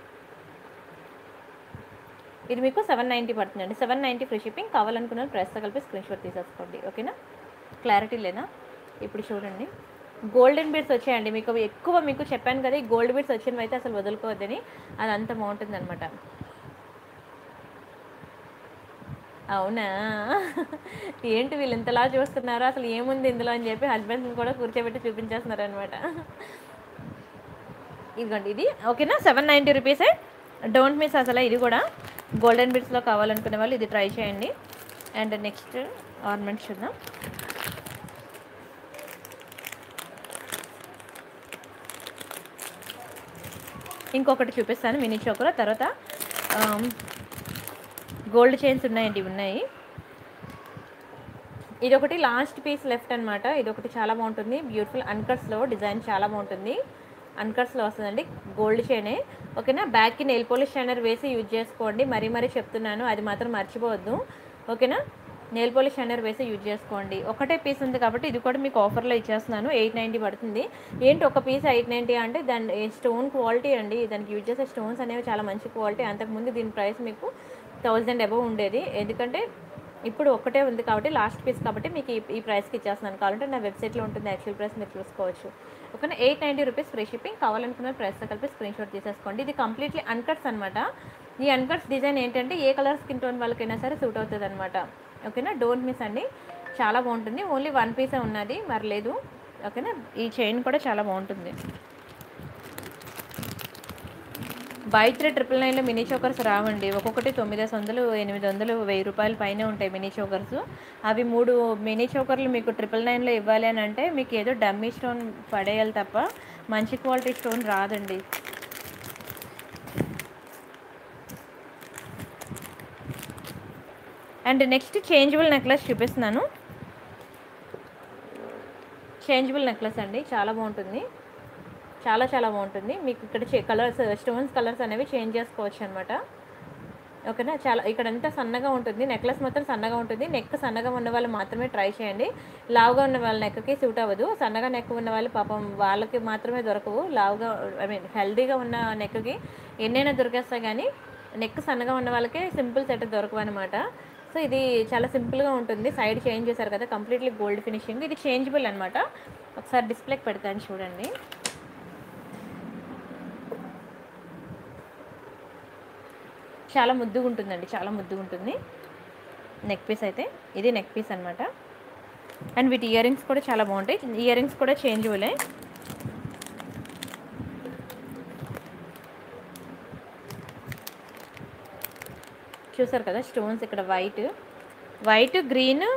ఇది మీకు సెవెన్ నైంటీ పడుతుందండి సెవెన్ నైంటీ ఫ్రీ షిప్పింగ్ కావాలనుకున్న ప్రైస్తో కలిపి స్క్రీన్ షాట్ తీసేసుకోండి ఓకేనా క్లారిటీ లేదా ఇప్పుడు చూడండి గోల్డెన్ బీడ్స్ వచ్చాయండి మీకు అవి ఎక్కువ మీకు చెప్పాను కదా ఈ గోల్డ్ బీడ్స్ వచ్చినవి అయితే అసలు వదులుకోవద్దని అది అంత బాగుంటుంది అనమాట అవునా ఏంటి వీళ్ళు ఇంతలా చూస్తున్నారు అసలు ఏముంది ఇందులో అని చెప్పి హస్బెండ్స్ని కూడా కూర్చోబెట్టి చూపించేస్తున్నారు అనమాట ఇదిగోండి ఇది ఓకేనా సెవెన్ నైంటీ రూపీసే డోంట్ మిస్ అసలు ఇది కూడా గోల్డెన్ బిట్స్లో కావాలనుకునే వాళ్ళు ఇది ట్రై చేయండి అండ్ నెక్స్ట్ ఆర్నమెంట్ చూద్దాం ఇంకొకటి చూపిస్తాను మినీ చోకర తర్వాత గోల్డ్ చైన్స్ ఉన్నాయండి ఇవి ఉన్నాయి ఇది ఒకటి లాస్ట్ పీస్ లెఫ్ట్ అనమాట ఇది ఒకటి చాలా బాగుంటుంది బ్యూటిఫుల్ అన్కట్స్లో డిజైన్ చాలా బాగుంటుంది అన్కట్స్లో వస్తుందండి గోల్డ్ చైనే ఓకేనా బ్యాక్కి నెయిల్ పాలిష్ షైనర్ వేసి యూజ్ చేసుకోండి మరీ మరీ చెప్తున్నాను అది మాత్రం మర్చిపోవద్దు ఓకేనా నెయిల్ పాలిష్ షైనర్ వేసి యూజ్ చేసుకోండి ఒకటే పీస్ ఉంది కాబట్టి ఇది కూడా మీకు ఆఫర్లో ఇచ్చేస్తున్నాను ఎయిట్ నైంటీ పడుతుంది ఏంటి ఒక పీస్ ఎయిట్ నైంటీ అంటే దాని స్టోన్ క్వాలిటీ అండి దానికి యూజ్ చేసే స్టోన్స్ అనేవి చాలా మంచి క్వాలిటీ అంతకుముందు దీని ప్రైస్ మీకు థౌజండ్ అబవ్ ఉండేది ఎందుకంటే ఇప్పుడు ఒకటే ఉంది కాబట్టి లాస్ట్ పీస్ కాబట్టి మీకు ఈ ఈ ప్రైస్కి ఇచ్చేస్తున్నాను కావాలంటే నా వెబ్సైట్లో ఉంటుంది యాక్చువల్ ప్రైస్ మీరు చూసుకోవచ్చు ఓకేనా eight ninety rupees free shipping కావాలనుకున్న ప్రైస్తో కలిపి స్క్రీన్ షాట్ తీసేసుకోండి ఇది కంప్లీట్లీ అన్కట్స్ అనమాట ఈ అన్కట్స్ డిజైన్ ఏంటంటే ఏ కలర్ స్కిన్ టోన్ వాళ్ళకైనా సరే సూట్ అవుతుంది అనమాట ఓకేనా డోంట్ మిస్ అండి చాలా బాగుంటుంది ఓన్లీ వన్ పీసే ఉన్నది మరి లేదు ఓకేనా ఈ చైన్ కూడా చాలా బాగుంటుంది బై త్రీ ట్రిపుల్ నైన్లో మినీ చోకర్స్ రావండి ఒక్కొక్కటి తొమ్మిది వందలు ఎనిమిది వందలు వెయ్యి రూపాయల పైనే ఉంటాయి మినీ చోకర్స్ అవి మూడు మినీ చోకర్లు మీకు ట్రిపుల్ నైన్లో ఇవ్వాలి అని అంటే మీకు ఏదో డమ్మీ స్టోన్ పడేయాలి తప్ప మంచి క్వాలిటీ స్టోన్ రాదండి అండ్ నెక్స్ట్ చేంజబుల్ నెక్లెస్ చూపిస్తున్నాను చేంజబుల్ నెక్లెస్ అండి చాలా బాగుంటుంది చాలా చాలా బాగుంటుంది మీకు ఇక్కడ కలర్స్ స్టోన్స్ కలర్స్ అనేవి చేంజ్ చేసుకోవచ్చు అనమాట ఓకేనా చాలా ఇక్కడ అంతా సన్నగా ఉంటుంది నెక్లెస్ మొత్తం సన్నగా ఉంటుంది నెక్ సన్నగా ఉన్న వాళ్ళు మాత్రమే ట్రై చేయండి లావుగా ఉన్న వాళ్ళ నెక్కి సూట్ అవ్వదు సన్నగా నెక్ ఉన్న వాళ్ళు పాపం వాళ్ళకి మాత్రమే దొరకవు లావుగా ఐ మీన్ హెల్దీగా ఉన్న నెక్కి ఎన్నైనా దొరికేస్తాయి కానీ నెక్ సన్నగా ఉన్న వాళ్ళకి సింపుల్ సెట్ దొరకవు అనమాట సో ఇది చాలా సింపుల్గా ఉంటుంది సైడ్ చేంజ్ చేశారు కదా కంప్లీట్లీ గోల్డ్ ఫినిషింగ్ ఇది చేంజబుల్ అనమాట ఒకసారి డిస్ప్లేకి పెడతాను చూడండి చాలా ముద్దుగా ఉంటుందండి చాలా ముద్దుగా ఉంటుంది నెక్ పీస్ అయితే ఇది నెక్ పీస్ అనమాట అండ్ వీటి ఇయర్ రింగ్స్ కూడా చాలా బాగుంటాయి ఇయర్ రింగ్స్ కూడా చేంజబులే చూసారు కదా స్టోన్స్ ఇక్కడ white white green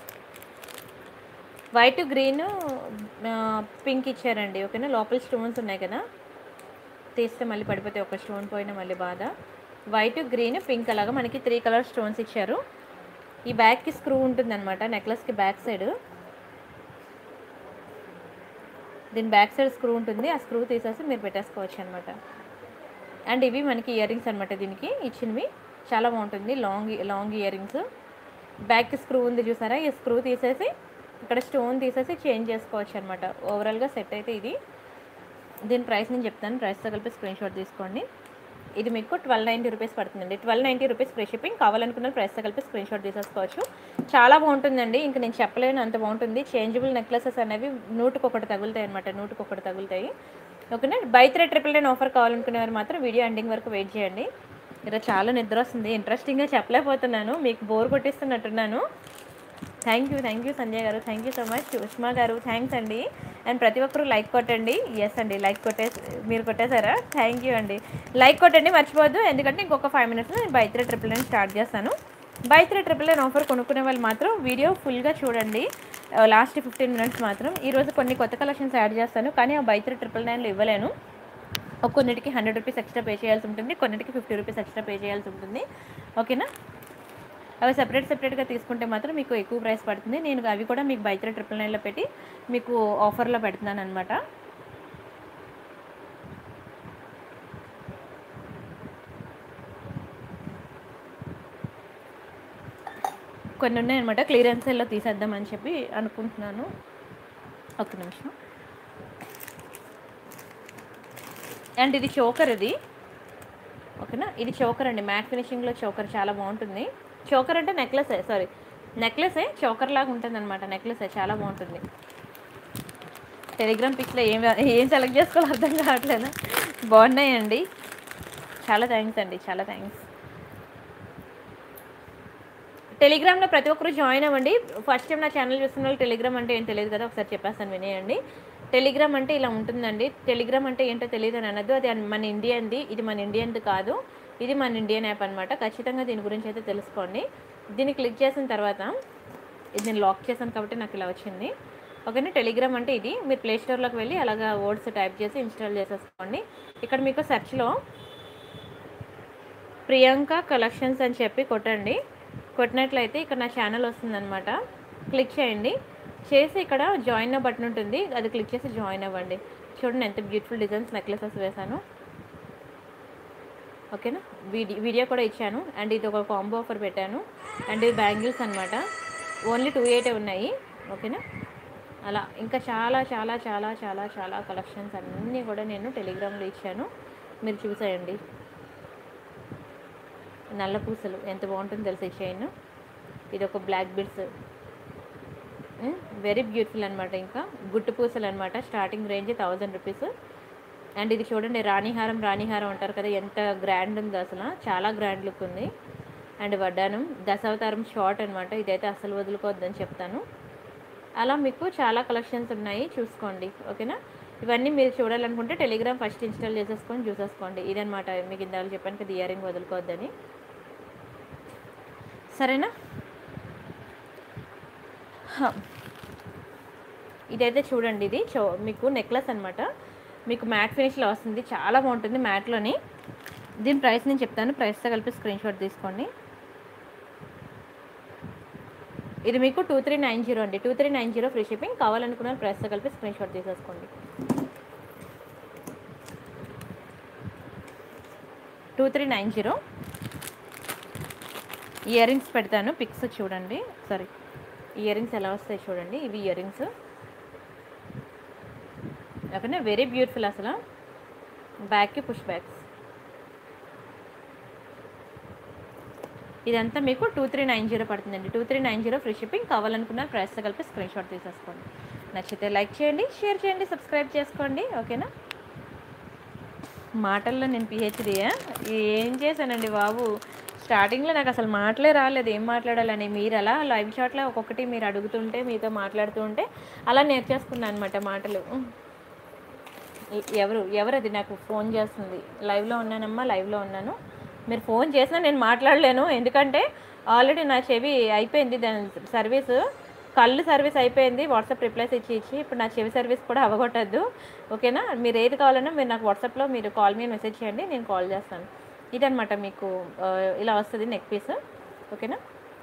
white green pink ఇచ్చారండి ఓకేనా లోపల స్టోన్స్ ఉన్నాయి కదా తీస్తే మళ్ళీ పడిపోతే ఒక స్టోన్ పోయినా మళ్ళీ బాధ వైట్ గ్రీన్ పింక్ అలాగా మనకి త్రీ కలర్ స్టోన్స్ ఇచ్చారు ఈ బ్యాగ్కి స్క్రూ ఉంటుంది అనమాట నెక్లెస్కి బ్యాక్ సైడ్ దీని బ్యాక్ సైడ్ స్క్రూ ఉంటుంది ఆ స్క్రూ తీసేసి మీరు పెట్టేసుకోవచ్చు అనమాట అండ్ ఇవి మనకి ఇయర్ రింగ్స్ అనమాట దీనికి ఇచ్చినవి చాలా బాగుంటుంది long long earrings back screw ఉంది చూసారా ఈ స్క్రూ తీసేసి ఇక్కడ స్టోన్ తీసేసి చేంజ్ చేసుకోవచ్చు అనమాట ఓవరాల్గా సెట్ అయితే ఇది దీని ప్రైస్ నేను చెప్తాను ప్రైస్తో కలిపి స్క్రీన్ షాట్ తీసుకోండి ఇది మీకు ట్వెల్వ్ నైంటీ రూపీస్ పడుతుందండి twelve ninety rupees free shipping కావాలనుకున్న ప్రైస్తో కలిపి స్క్రీన్ షాట్ తీసేసుకోవచ్చు చాలా బాగుంటుందండి ఇంకా నేను చెప్పలేను అంత బాగుంటుంది చేంజబుల్ నెక్లెసెస్ అనేవి నూటుకు ఒకటి తగులుతాయి అనమాట నూటుకు ఒకటి తగులుతాయి ఓకేనా buy three triple nine offer కావాలనుకునే వారు మాత్రం వీడియో ఎండింగ్ వరకు వెయిట్ చేయండి ఈరోజు చాలా నిద్ర వస్తుంది ఇంట్రెస్టింగ్గా చెప్పలేకపోతున్నాను మీకు బోర్ కొట్టిస్తున్నట్టున్నాను thank you thank you Sanjay garu thank you so much Sushma garu thanks అండి అండ్ ప్రతి ఒక్కరు లైక్ కొట్టండి ఎస్ అండి లైక్ కొట్టే మీరు కొట్టేశారా థ్యాంక్ యూ అండి లైక్ కొట్టండి మర్చిపోవద్దు ఎందుకంటే ఇంకొక ఫైవ్ మినిట్స్లో నేను buy three triple nine start చేస్తాను buy three triple nine offer కొనుక్కునే వాళ్ళు మాత్రం వీడియో ఫుల్గా చూడండి లాస్ట్ ఫిఫ్టీన్ మినిట్స్ మాత్రం ఈరోజు కొన్ని కొత్త కలెక్షన్స్ యాడ్ చేస్తాను కానీ ఆ బై త్రీ ట్రిపుల్ నైన్లో ఇవ్వలేను కొన్నిటికి హండ్రెడ్ రూపీస్ ఎక్స్ట్రా పే చేయాల్సి ఉంటుంది కొన్నిటికి ఫిఫ్టీ రూపీస్ ఎక్స్ట్రా పే చేయాల్సి ఉంటుంది ఓకేనా అవి సెపరేట్ సెపరేట్గా తీసుకుంటే మాత్రం మీకు ఎక్కువ ప్రైస్ పడుతుంది నేను అవి కూడా మీకు బై త్రీ ట్రిపుల్ నైన్లో పెట్టి మీకు ఆఫర్లో పెడుతున్నాను అనమాట కొన్ని ఉన్నాయన్నమాట క్లియరెన్స్ సెల్లో తీసేద్దామని చెప్పి అనుకుంటున్నాను ఒక నిమిషం అండ్ ఇది చోకర్ ఇది ఓకేనా ఇది చోకర్ అండి మ్యాట్ ఫినిషింగ్లో చోకర్ చాలా బాగుంటుంది చోకర్ అంటే నెక్లెసే సారీ నెక్లెసే చోకర్ లాగా ఉంటుంది అనమాట నెక్లెసే చాలా బాగుంటుంది టెలిగ్రామ్ పిక్స్లో ఏం ఏం సెలెక్ట్ చేసుకోవాలో అర్థం కావట్లేదు బాగున్నాయండి చాలా థ్యాంక్స్ అండి చాలా థ్యాంక్స్ టెలిగ్రామ్లో ప్రతి ఒక్కరు జాయిన్ అవ్వండి ఫస్ట్ టైం నా ఛానల్ చూస్తున్న వాళ్ళు టెలిగ్రామ్ అంటే ఏం తెలియదు కదా ఒకసారి చెప్పేస్తాను వినేయండి టెలిగ్రామ్ అంటే ఇలా ఉంటుందండి టెలిగ్రామ్ అంటే ఏంటో తెలియదు అని అనద్దు అది మన ఇండియన్ది ఇది మన ఇండియన్ది కాదు ఇది మన ఇండియన్ యాప్ అనమాట ఖచ్చితంగా దీని గురించి అయితే తెలుసుకోండి దీన్ని క్లిక్ చేసిన తర్వాత ఇది నేను లాక్ చేశాను కాబట్టి నాకు ఇలా వచ్చింది ఓకేనా టెలిగ్రామ్ అంటే ఇది మీరు ప్లే స్టోర్లోకి వెళ్ళి అలాగా వర్డ్స్ టైప్ చేసి ఇన్స్టాల్ చేసేసుకోండి ఇక్కడ మీకు సెర్చ్లో ప్రియాంక కలెక్షన్స్ అని చెప్పి కొట్టండి కొట్టినట్లయితే ఇక్కడ నా ఛానల్ వస్తుందన్నమాట క్లిక్ చేయండి చేసి ఇక్కడ జాయిన్ బటన్ ఉంటుంది అది క్లిక్ చేసి జాయిన్ అవ్వండి చూడండి ఎంత బ్యూటిఫుల్ డిజైన్స్ నెక్లెసెస్ వేసాను ఓకేనా వీడియో వీడియో కూడా ఇచ్చాను అండ్ ఇది ఒక కాంబో ఆఫర్ పెట్టాను అండ్ ఇది బ్యాంగిల్స్ అనమాట ఓన్లీ టూ ఎయిటే ఉన్నాయి ఓకేనా అలా ఇంకా చాలా చాలా చాలా చాలా చాలా కలెక్షన్స్ అన్నీ కూడా నేను టెలిగ్రామ్లో ఇచ్చాను మీరు చూసేయండి నల్ల పూసలు ఎంత బాగుంటుందో తెలిసి చైన్ ఇది ఒక బ్లాక్ బిడ్స్ వెరీ బ్యూటిఫుల్ అనమాట ఇంకా గుట్టు పూసలు అనమాట starting range thousand rupees and ఇది చూడండి రాణిహారం రాణిహారం అంటారు కదా ఎంత గ్రాండ్ ఉంది అసలు చాలా గ్రాండ్ లుక్ ఉంది అండ్ వడ్డానం దశావతారం షార్ట్ అనమాట ఇదైతే అసలు వదులుకోవద్దని చెప్తాను అలా మీకు చాలా కలెక్షన్స్ ఉన్నాయి చూసుకోండి ఓకేనా ఇవన్నీ మీరు చూడాలనుకుంటే టెలిగ్రామ్ ఫస్ట్ ఇన్స్టాల్ చేసేసుకొని చూసేసుకోండి ఇదనమాట మీకు ఇందాక చెప్పాను కదా ఇయరింగ్ వదులుకోవద్దని సరేనా హ. ఇదైతే చూడండి ఇది చో మీకు నెక్లెస్ అనమాట మీకు మ్యాట్ ఫినిష్లో వస్తుంది చాలా బాగుంటుంది మ్యాట్లోని దీని ప్రైస్ నేను చెప్తాను ప్రైస్తో కలిపి స్క్రీన్ షాట్ తీసుకోండి ఇది మీకు టూ త్రీ నైన్ జీరో అండి two three nine zero free shipping కావాలనుకున్న ప్రైస్తో కలిపి స్క్రీన్ షాట్ తీసేసుకోండి two three nine zero earrings పెడతాను పిక్స్ చూడండి సారీ ఇయర్ రింగ్స్ ఎలా వస్తాయి చూడండి ఇవి ఇయర్ రింగ్స్ ఓకేనా వెరీ బ్యూటిఫుల్ అసలు బ్యాక్కి పుష్ బ్యాక్స్ ఇదంతా మీకు టూ త్రీ నైన్ జీరో పడుతుందండి two three nine zero free shipping కావాలనుకున్న ప్రైస్తో కలిపి స్క్రీన్ షాట్ తీసేసుకోండి నచ్చితే లైక్ చేయండి షేర్ చేయండి సబ్స్క్రైబ్ చేసుకోండి ఓకేనా మాటల్లో నేను పిహెచ్డియా ఏం చేశానండి బాబు స్టార్టింగ్లో నాకు అసలు మాటలే రాలేదు ఏం మాట్లాడాలని మీరు అలా లైవ్ షాట్లో ఒక్కొక్కటి మీరు అడుగుతుంటే మీతో మాట్లాడుతూ ఉంటే అలా నేర్చేసుకున్నాను అనమాట మాటలు ఎ- ఎవరు ఎవరు అది నాకు ఫోన్ చేస్తుంది లైవ్లో ఉన్నానమ్మా లైవ్లో ఉన్నాను మీరు ఫోన్ చేసినా నేను మాట్లాడలేను ఎందుకంటే ఆల్రెడీ నా చెవి అయిపోయింది దాని సర్వీస్ కళ్ళు సర్వీస్ అయిపోయింది వాట్సాప్ రిప్లైస్ ఇచ్చి ఇచ్చి ఇప్పుడు నా చెవి సర్వీస్ కూడా అవ్వగొట్టద్దు ఓకేనా మీరు ఏది కావాలన్నా మీరు నాకు వాట్సాప్లో మీరు కాల్ మీ మెసేజ్ చేయండి నేను కాల్ చేస్తాను ఇదనమాట మీకు ఆ, ఇలా వస్తుంది నెక్ పీస్ ఓకేనా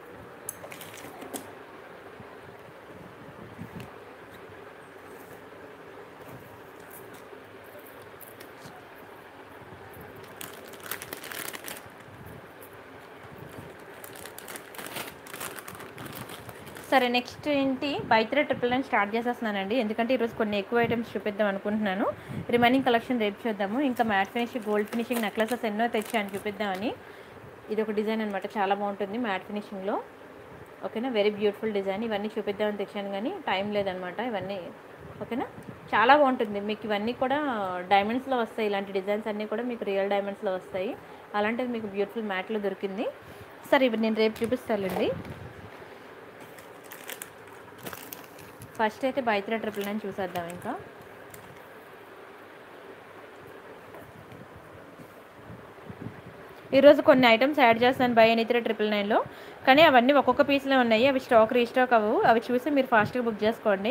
సరే నెక్స్ట్ ఏంటి బైత్రే ట్రిపుల్ నైన్ స్టార్ట్ చేసేస్తున్నానండి ఎందుకంటే ఈరోజు కొన్ని ఎక్కువ ఐటమ్స్ చూపిద్దాం అనుకుంటున్నాను రిమైనింగ్ కలెక్షన్ రేపు చూద్దాము ఇంకా matte finishing gold finishing necklaces ఎన్నో తెచ్చాను చూపిద్దామని ఇది ఒక డిజైన్ అనమాట చాలా బాగుంటుంది మ్యాట్ ఫినిషింగ్లో ఓకేనా వెరీ బ్యూటిఫుల్ డిజైన్ ఇవన్నీ చూపిద్దామని తెచ్చాను కానీ టైం లేదనమాట ఇవన్నీ ఓకేనా చాలా బాగుంటుంది మీకు ఇవన్నీ కూడా డైమండ్స్లో వస్తాయి ఇలాంటి డిజైన్స్ అన్నీ కూడా మీకు రియల్ డైమండ్స్లో వస్తాయి అలాంటిది మీకు బ్యూటిఫుల్ మ్యాట్లో దొరికింది సరే ఇవి నేను రేపు చూపిస్తానండి ఫస్ట్ అయితే బైత్ర ట్రిపుల్ నైన్ చూసేద్దాం ఇంకా ఈరోజు కొన్ని ఐటమ్స్ యాడ్ చేస్తాను బై ఎనీ త్రీ ట్రిపుల్ నైన్లో కానీ అవన్నీ ఒక్కొక్క పీస్లో ఉన్నాయి అవి స్టాక్ రీస్టాక్ అవ్వవు అవి చూసి మీరు ఫాస్ట్గా బుక్ చేసుకోండి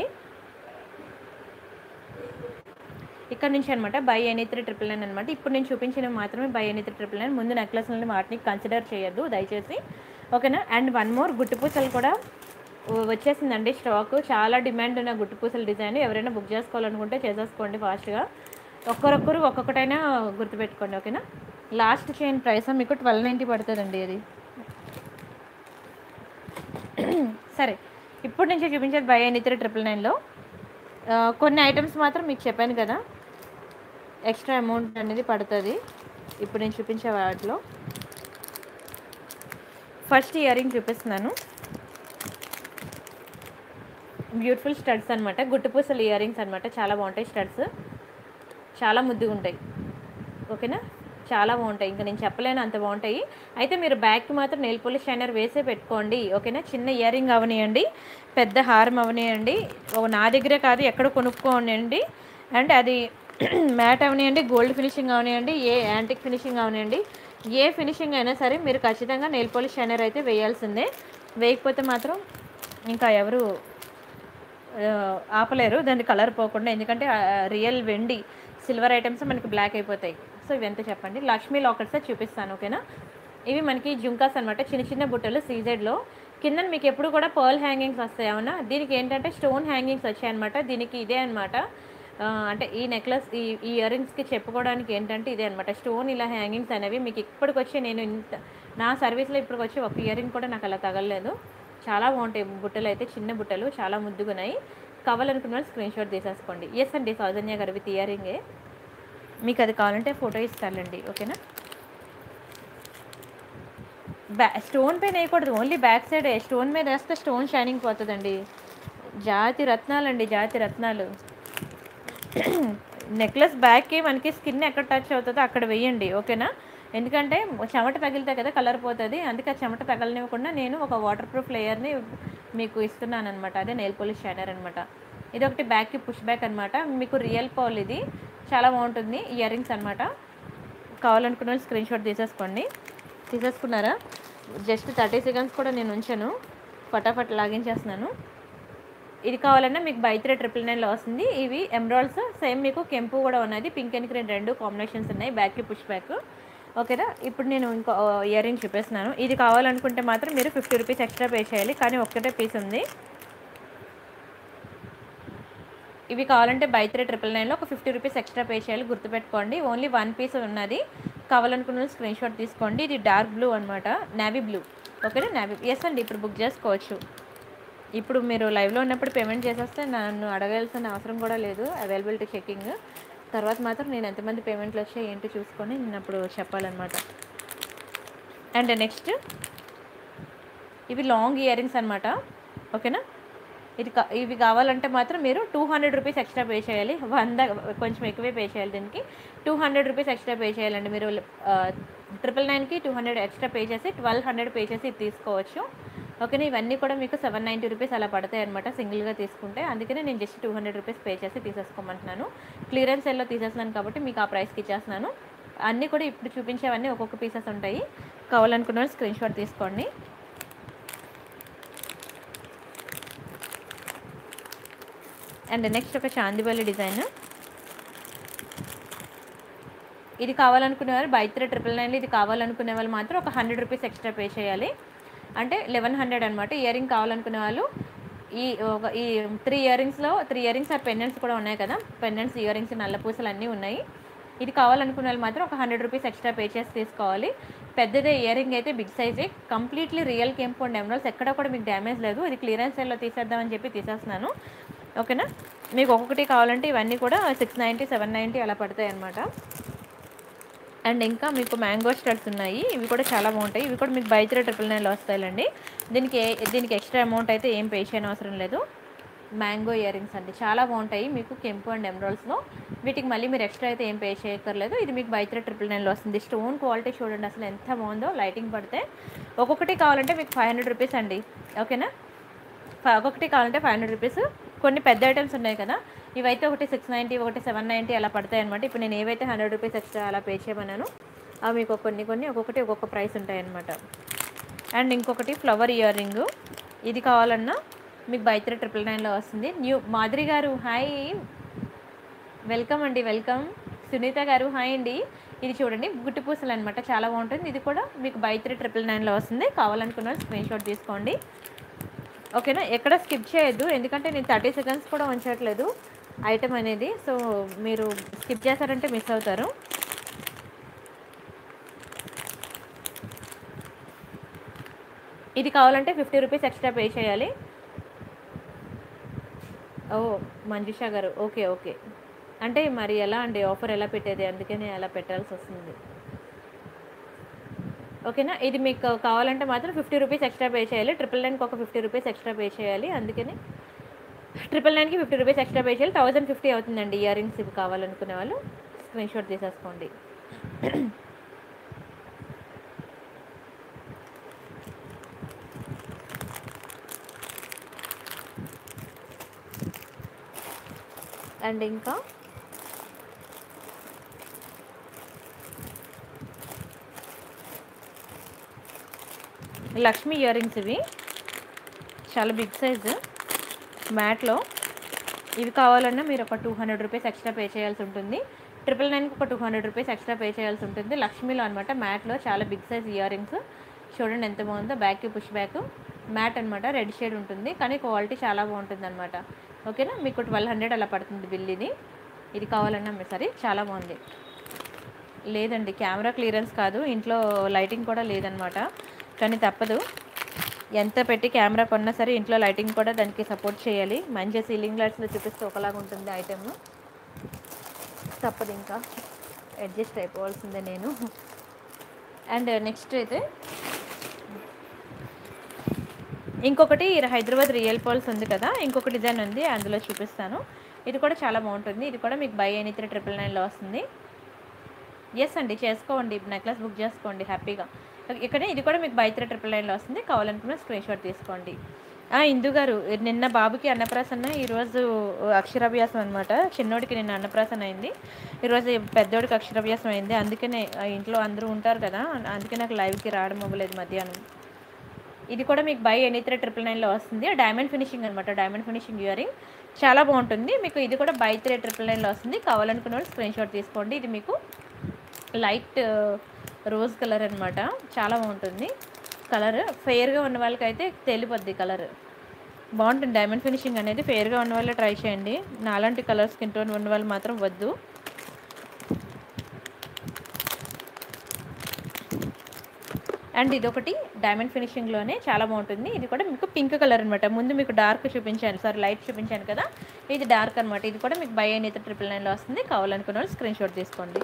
ఇక్కడ నుంచి అనమాట buy any three triple nine అనమాట ఇప్పుడు నేను చూపించినవి మాత్రమే buy any three triple nine ముందు నెక్లెస్లని వాటిని కన్సిడర్ చేయొద్దు దయచేసి ఓకేనా అండ్ వన్ మోర్ గుట్టు పూసలు కూడా వచ్చేసిందండి స్టాక్ చాలా డిమాండ్ ఉన్న గుట్టు పూసల డిజైన్ ఎవరైనా బుక్ చేసుకోవాలనుకుంటే చేసేసుకోండి ఫాస్ట్గా ఒక్కరొక్కరు ఒక్కొక్కటైనా గుర్తుపెట్టుకోండి ఓకేనా లాస్ట్ చైన్ ప్రైస్ మీకు ట్వెల్వ్ నైంటీ పడుతుందండి అది సరే ఇప్పుడు నుంచి చూపించేది బై ఎనీ త్రీ ట్రిపుల్ నైన్లో కొన్ని ఐటమ్స్ మాత్రం మీకు చెప్పాను కదా ఎక్స్ట్రా అమౌంట్ అనేది పడుతుంది ఇప్పుడు నేను చూపించే వాటిలో ఫస్ట్ ఇయర్ రింగ్ చూపిస్తున్నాను బ్యూటిఫుల్ స్టడ్స్ అనమాట గుట్టుపూసలు ఇయర్ రింగ్స్ అనమాట చాలా బాగుంటాయి స్టడ్స్ చాలా ముద్దుగా ఉంటాయి ఓకేనా చాలా బాగుంటాయి ఇంకా నేను చెప్పలేను అంత బాగుంటాయి అయితే మీరు బ్యాగ్కి మాత్రం నెయిల్ పోలిష్ షైనర్ వేసే పెట్టుకోండి ఓకేనా చిన్న ఇయర్ రింగ్ అవనియండి పెద్ద హారం అవనియండి ఓ నా దగ్గరే కాదు ఎక్కడ కొనుక్కోనియండి అండ్ అది మ్యాట్ అవనియండి గోల్డ్ ఫినిషింగ్ అవనియండి ఏ యాంటిక్ ఫినిషింగ్ అవనియండి ఏ ఫినిషింగ్ అయినా సరే మీరు ఖచ్చితంగా నెయిల్ పోలిష్ షైనర్ అయితే వేయాల్సిందే వేయకపోతే మాత్రం ఇంకా ఎవరు ఆ, ఆపలేరు దాని కలర్ పోకుండా ఎందుకంటే రియల్ వెండి సిల్వర్ ఐటమ్స్ మనకి బ్లాక్ అయిపోతాయి సో ఇవి ఎంత చెప్పండి లక్ష్మీ లాకెట్స్ చూపిస్తాను ఓకేనా ఇవి మనకి జుంకాస్ అనమాట చిన్న చిన్న బుట్టలు సీజెడ్లో కింద మీకు ఎప్పుడు కూడా పర్ల్ హ్యాంగింగ్స్ వస్తాయి అవునా దీనికి ఏంటంటే స్టోన్ హ్యాంగింగ్స్ వచ్చాయన్నమాట దీనికి ఇదే అనమాట అంటే ఈ నెక్లెస్ ఈ ఈ ఇయర్ రింగ్స్కి చెప్పుకోవడానికి ఏంటంటే ఇదే అనమాట స్టోన్ ఇలా హ్యాంగింగ్స్ అనేవి మీకు ఇప్పటికొచ్చి నేను ఇంత నా సర్వీస్లో ఇప్పటికొచ్చి ఒక ఇయర్ రింగ్ కూడా నాకు అలా తగలలేదు చాలా బాగుంటాయి బుట్టలు అయితే చిన్న బుట్టలు చాలా ముద్దుగున్నాయి కావాలనుకున్న వాళ్ళు స్క్రీన్ షాట్ తీసేసుకోండి ఎస్ అండి సౌజన్య గారు విత్ ఇయర్ రింగే మీకు అది కావాలంటే ఫోటో ఇస్తానండి ఓకేనా బ్యా స్టోన్ పైన వేయకూడదు ఓన్లీ బ్యాక్ సైడ్ స్టోన్ మీద వేస్తే స్టోన్ షైనింగ్ పోతుందండి జాతి రత్నాలండి జాతి రత్నాలు నెక్లెస్ బ్యాక్కి మనకి స్కిన్ ఎక్కడ టచ్ అవుతుందో అక్కడ వేయండి ఓకేనా ఎందుకంటే చెమట తగిలితే కదా కలర్ పోతుంది అందుకే ఆ చెమట తగలనివ్వకుండా నేను ఒక వాటర్ ప్రూఫ్ లేయర్ని మీకు ఇస్తున్నాను అనమాట అదే నెయిల్ పోలిష్ షైనర్ అనమాట ఇది ఒకటి బ్యాక్కి పుష్ బ్యాక్ అనమాట మీకు రియల్ పౌల్ ఇది చాలా బాగుంటుంది ఇయర్ రింగ్స్ అనమాట కావాలనుకున్న వాళ్ళు స్క్రీన్ షాట్ తీసేసుకోండి తీసేసుకున్నారా జస్ట్ థర్టీ సెకండ్స్ కూడా నేను ఉంచాను ఫటాఫట్ లాగించేస్తున్నాను ఇది కావాలన్నా మీకు బై త్రీ ట్రిపుల్ నైన్లో వస్తుంది ఇవి ఎమ్రాల్స్ సేమ్ మీకు కెంపు కూడా ఉన్నది పింక్ అండ్ గ్రీన్ రెండు కాంబినేషన్స్ ఉన్నాయి బ్యాక్కి పుష్ బ్యాక్ ఓకేనా ఇప్పుడు నేను ఇంకో ఇయర్ రింగ్ చూపిస్తున్నాను ఇది కావాలనుకుంటే మాత్రం మీరు ఫిఫ్టీ రూపీస్ ఎక్స్ట్రా పే చేయాలి కానీ ఒక్కటే పీస్ ఉంది ఇవి కావాలంటే బై త్రీ ట్రిపుల్ నైన్లో ఒక ఫిఫ్టీ రూపీస్ ఎక్స్ట్రా పే చేయాలి గుర్తుపెట్టుకోండి ఓన్లీ వన్ పీస్ ఉన్నది కావాలనుకున్న స్క్రీన్ షాట్ తీసుకోండి ఇది డార్క్ బ్లూ అనమాట నావీ బ్లూ ఓకేనా నావీ ఎస్ అండి ఇప్పుడు బుక్ చేసుకోవచ్చు ఇప్పుడు మీరు లైవ్లో ఉన్నప్పుడు పేమెంట్ చేసేస్తే నన్ను అడగాల్సిన అవసరం కూడా లేదు అవైలబిలిటీ చెకింగ్ తర్వాత మాత్రం నేను ఎంతమంది పేమెంట్లు వచ్చాయి ఏంటి చూసుకొని నేను అప్పుడు చెప్పాలన్నమాట అండ్ నెక్స్ట్ ఇవి లాంగ్ ఇయర్ రింగ్స్ అనమాట ఓకేనా ఇది కా- ఇవి కావాలంటే మాత్రం మీరు two hundred rupees extra pay చేయాలి వంద కొంచెం ఎక్కువే పే చేయాలి దీనికి two hundred rupees extra pay చేయాలండి మీరు ట్రిపుల్ నైన్కి టూ హండ్రెడ్ ఎక్స్ట్రా పే చేసి ట్వెల్వ్ హండ్రెడ్ పే చేసి ఇది తీసుకోవచ్చు ఓకేనా ఇవన్నీ కూడా మీకు సెవెన్ నైంటీ రూపీస్ అలా పడతాయి అనమాట సింగిల్గా తీసుకుంటే అందుకనే నేను just two hundred rupees pay చేసి తీసేసుకోమంటున్నాను క్లియరెన్స్ సెల్లో తీసేస్తున్నాను కాబట్టి మీకు ఆ ప్రైస్కి ఇచ్చేస్తున్నాను అన్నీ కూడా ఇప్పుడు చూపించేవన్నీ ఒక్కొక్క పీసెస్ ఉంటాయి కావాలనుకున్న వాళ్ళు స్క్రీన్ షాట్ తీసుకోండి అండ్ నెక్స్ట్ ఒక చాందివల్లి డిజైన్ ఇది కావాలనుకునే వాళ్ళు బై త్రీ ట్రిపుల్ నైన్లో ఇది కావాలనుకునే వాళ్ళు మాత్రం ఒక హండ్రెడ్ రూపీస్ ఎక్స్ట్రా పే చేయాలి అంటే లెవెన్ హండ్రెడ్ అనమాట ఇయర్ రింగ్ కావాలనుకునే వాళ్ళు ఈ ఒక ఈ త్రీ ఇయర్ రింగ్స్లో త్రీ ఇయర్ రింగ్స్ ఆ పెండెంట్స్ కూడా ఉన్నాయి కదా పెండెంట్స్ ఇయర్ రింగ్స్ నల్ల పూసలు అన్నీ ఉన్నాయి ఇది కావాలనుకునే వాళ్ళు మాత్రం ఒక హండ్రెడ్ రూపీస్ ఎక్స్ట్రా పే చేసి తీసుకోవాలి పెద్దదే ఇయర్ రింగ్ అయితే బిగ్ సైజే కంప్లీట్లీ రియల్ కెంపు అండ్ ఎమరాల్స్ ఎక్కడ కూడా మీకు డ్యామేజ్ లేదు ఇది క్లియరెన్స్ సేల్లో తీసేద్దామని చెప్పి తీసేస్తున్నాను ఓకేనా మీకు ఒక్కొక్కటి కావాలంటే ఇవన్నీ కూడా సిక్స్ నైంటీ సెవెన్ నైంటీ అలా పడతాయి అనమాట అండ్ ఇంకా మీకు మ్యాంగో స్టడ్స్ ఉన్నాయి ఇవి కూడా చాలా బాగుంటాయి ఇవి కూడా మీకు బై త్రీ ట్రిపుల్ నైన్లో వస్తాయండి దీనికి ఏ- దీనికి ఎక్స్ట్రా అమౌంట్ అయితే ఏం పే చేయని అవసరం లేదు మ్యాంగో ఇయర్ రింగ్స్ అండి చాలా బాగుంటాయి మీకు కెంపు అండ్ ఎమరాల్స్లో వీటికి మళ్ళీ మీరు ఎక్స్ట్రా అయితే ఏం పే చేయక్కర్లేదు ఇది మీకు బై త్రీ ట్రిపుల్ నైన్లో వస్తుంది స్టోన్ క్వాలిటీ చూడండి అసలు ఎంత బాగుందో లైటింగ్ పడితే ఒక్కొక్కటి కావాలంటే మీకు ఫైవ్ హండ్రెడ్ రూపీస్ అండి ఓకేనా ఫ- ఒక్కొక్కటి కావాలంటే ఫైవ్ హండ్రెడ్ రూపీస్ కొన్ని పెద్ద ఐటమ్స్ ఉన్నాయి కదా ఇవైతే ఒకటి సిక్స్ నైంటీ ఒకటి సెవెన్ నైంటీ అలా పడతాయి అనమాట ఇప్పుడు నేను ఏవైతే హండ్రెడ్ రూపీస్ ఎక్స్ట్రా అలా పే చేయమన్నాను అవి మీకు కొన్ని కొన్ని ఒక్కొక్కటి ఒక్కొక్క ప్రైస్ ఉంటాయి అనమాట అండ్ ఇంకొకటి ఫ్లవర్ ఇయర్ రింగ్ ఇది కావాలన్నా మీకు బై త్రీ ట్రిపుల్ నైన్లో వస్తుంది new Madhuri garu hi welcome అండి వెల్కమ్ సునీత గారు హాయ్ అండి ఇది చూడండి గుట్టి పూసలు అనమాట చాలా బాగుంటుంది ఇది కూడా మీకు బై త్రీ ట్రిపుల్ నైన్లో వస్తుంది కావాలనుకున్న స్క్రీన్ షాట్ తీసుకోండి ఓకేనా ఎక్కడ స్కిప్ చేయొద్దు ఎందుకంటే నేను థర్టీ సెకండ్స్ కూడా ఉంచట్లేదు ఐటమ్ అనేది సో మీరు స్కిప్ చేశారంటే మిస్ అవుతారు ఇది కావాలంటే ఫిఫ్టీ రూపీస్ ఎక్స్ట్రా పే చేయాలి ఓ మంజుష గారు ఓకే ఓకే అంటే మరి ఎలా అండి ఆఫర్ ఎలా పెట్టేది అందుకనే అలా పెట్టాల్సి వస్తుంది ఓకేనా ఇది మీకు కావాలంటే మాత్రం ఫిఫ్టీ రూపీస్ ఎక్స్ట్రా పే చేయాలి ట్రిపుల్ నైన్కి ఒక ఫిఫ్టీ రూపీస్ ఎక్స్ట్రా పే చేయాలి అందుకని ట్రిపుల్ నైన్కి ఫిఫ్టీ రూపీస్ ఎక్స్ట్రా పే చేయాలి థౌజండ్ ఫిఫ్టీ అవుతుందండి ఇయర్ రింగ్స్ ఇవి కావాలనుకునే వాళ్ళు స్క్రీన్ షాట్ తీసేసుకోండి అండ్ ఇంకా లక్ష్మి ఇయర్ రింగ్స్ ఇవి చాలా బిగ్ సైజు మ్యాట్లో ఇవి కావాలన్నా మీరు ఒక two hundred rupees extra pay చేయాల్సి ఉంటుంది ట్రిపుల్ నైన్కి ఒక two hundred rupees extra pay చేయాల్సి ఉంటుంది లక్ష్మీలో అనమాట మ్యాట్లో చాలా బిగ్ సైజ్ ఇయర్ రింగ్స్ చూడండి ఎంత బాగుందో బ్యాక్కి పుష్ బ్యాక్ మ్యాట్ అనమాట రెడ్ షేడ్ ఉంటుంది కానీ క్వాలిటీ చాలా బాగుంటుంది అనమాట ఓకేనా మీకు ట్వెల్వ్ హండ్రెడ్ అలా పడుతుంది బిల్ ఇది ఇది కావాలన్నా మీ సరే చాలా బాగుంది లేదండి కెమెరా క్లియరెన్స్ కాదు ఇంట్లో లైటింగ్ కూడా లేదనమాట కానీ తప్పదు ఎంత పెట్టి కెమెరా కొన్నా సరే ఇంట్లో లైటింగ్ కూడా దానికి సపోర్ట్ చేయాలి మంచి సీలింగ్ లైట్స్లో చూపిస్తే ఒకలాగా ఉంటుంది ఐటెమ్ తప్పదు ఇంకా అడ్జస్ట్ అయిపోవాల్సిందే నేను అండ్ నెక్స్ట్ అయితే ఇంకొకటి హైదరాబాద్ రియల్ పాల్స్ ఉంది కదా ఇంకొక డిజైన్ ఉంది అందులో చూపిస్తాను ఇది కూడా చాలా బాగుంటుంది ఇది కూడా మీకు బై ఎనీ త్రీ ట్రిపుల్ నైన్లో వస్తుంది ఎస్ అండి చేసుకోండి నెక్లెస్ బుక్ చేసుకోండి హ్యాపీగా ఇక్కడ ఇది కూడా మీకు బై త్రీ ట్రిపుల్ నైన్లో వస్తుంది కావాలనుకున్న స్క్రీన్ షాట్ తీసుకోండి ఆ, ఇందు గారు నిన్న బాబుకి అన్నప్రాసన ఈరోజు అక్షరాభ్యాసం అనమాట చిన్నోడికి నిన్న అన్నప్రాసన అయింది ఈరోజు పెద్దోడికి అక్షరాభ్యాసం అయింది అందుకనే ఆ, ఇంట్లో అందరూ ఉంటారు కదా అందుకే నాకు లైవ్కి రావడం అవ్వలేదు మధ్యాహ్నం ఇది కూడా మీకు బై ఎనీ త్రీ ట్రిపుల్ నైన్లో వస్తుంది డైమండ్ ఫినిషింగ్ అనమాట డైమండ్ ఫినిషింగ్ ఇయరింగ్ చాలా బాగుంటుంది మీకు ఇది కూడా బై త్రీ ట్రిపుల్ నైన్లో వస్తుంది కావాలనుకున్న వాళ్ళు స్క్రీన్ షాట్ తీసుకోండి ఇది మీకు లైట్ రోజ్ కలర్ అనమాట చాలా బాగుంటుంది కలర్ ఫెయిర్గా ఉన్న వాళ్ళకైతే తెలిపోద్ది కలర్ బాగుంటుంది డైమండ్ ఫినిషింగ్ అనేది ఫెయిర్గా ఉన్న వాళ్ళు ట్రై చేయండి నాలాంటి కలర్ స్కిన్ టోన్ ఉన్న వాళ్ళు మాత్రం వద్దు అండ్ ఇదొకటి డైమండ్ ఫినిషింగ్లోనే చాలా బాగుంటుంది ఇది కూడా మీకు పింక్ కలర్ అనమాట ముందు మీకు డార్క్ చూపించాను సారీ లైట్ చూపించాను కదా ఇది డార్క్ అనమాట ఇది కూడా మీకు బై అయితే ట్రిపుల్ నైన్లో వస్తుంది కావాలనుకున్న వాళ్ళు స్క్రీన్ షాట్ తీసుకోండి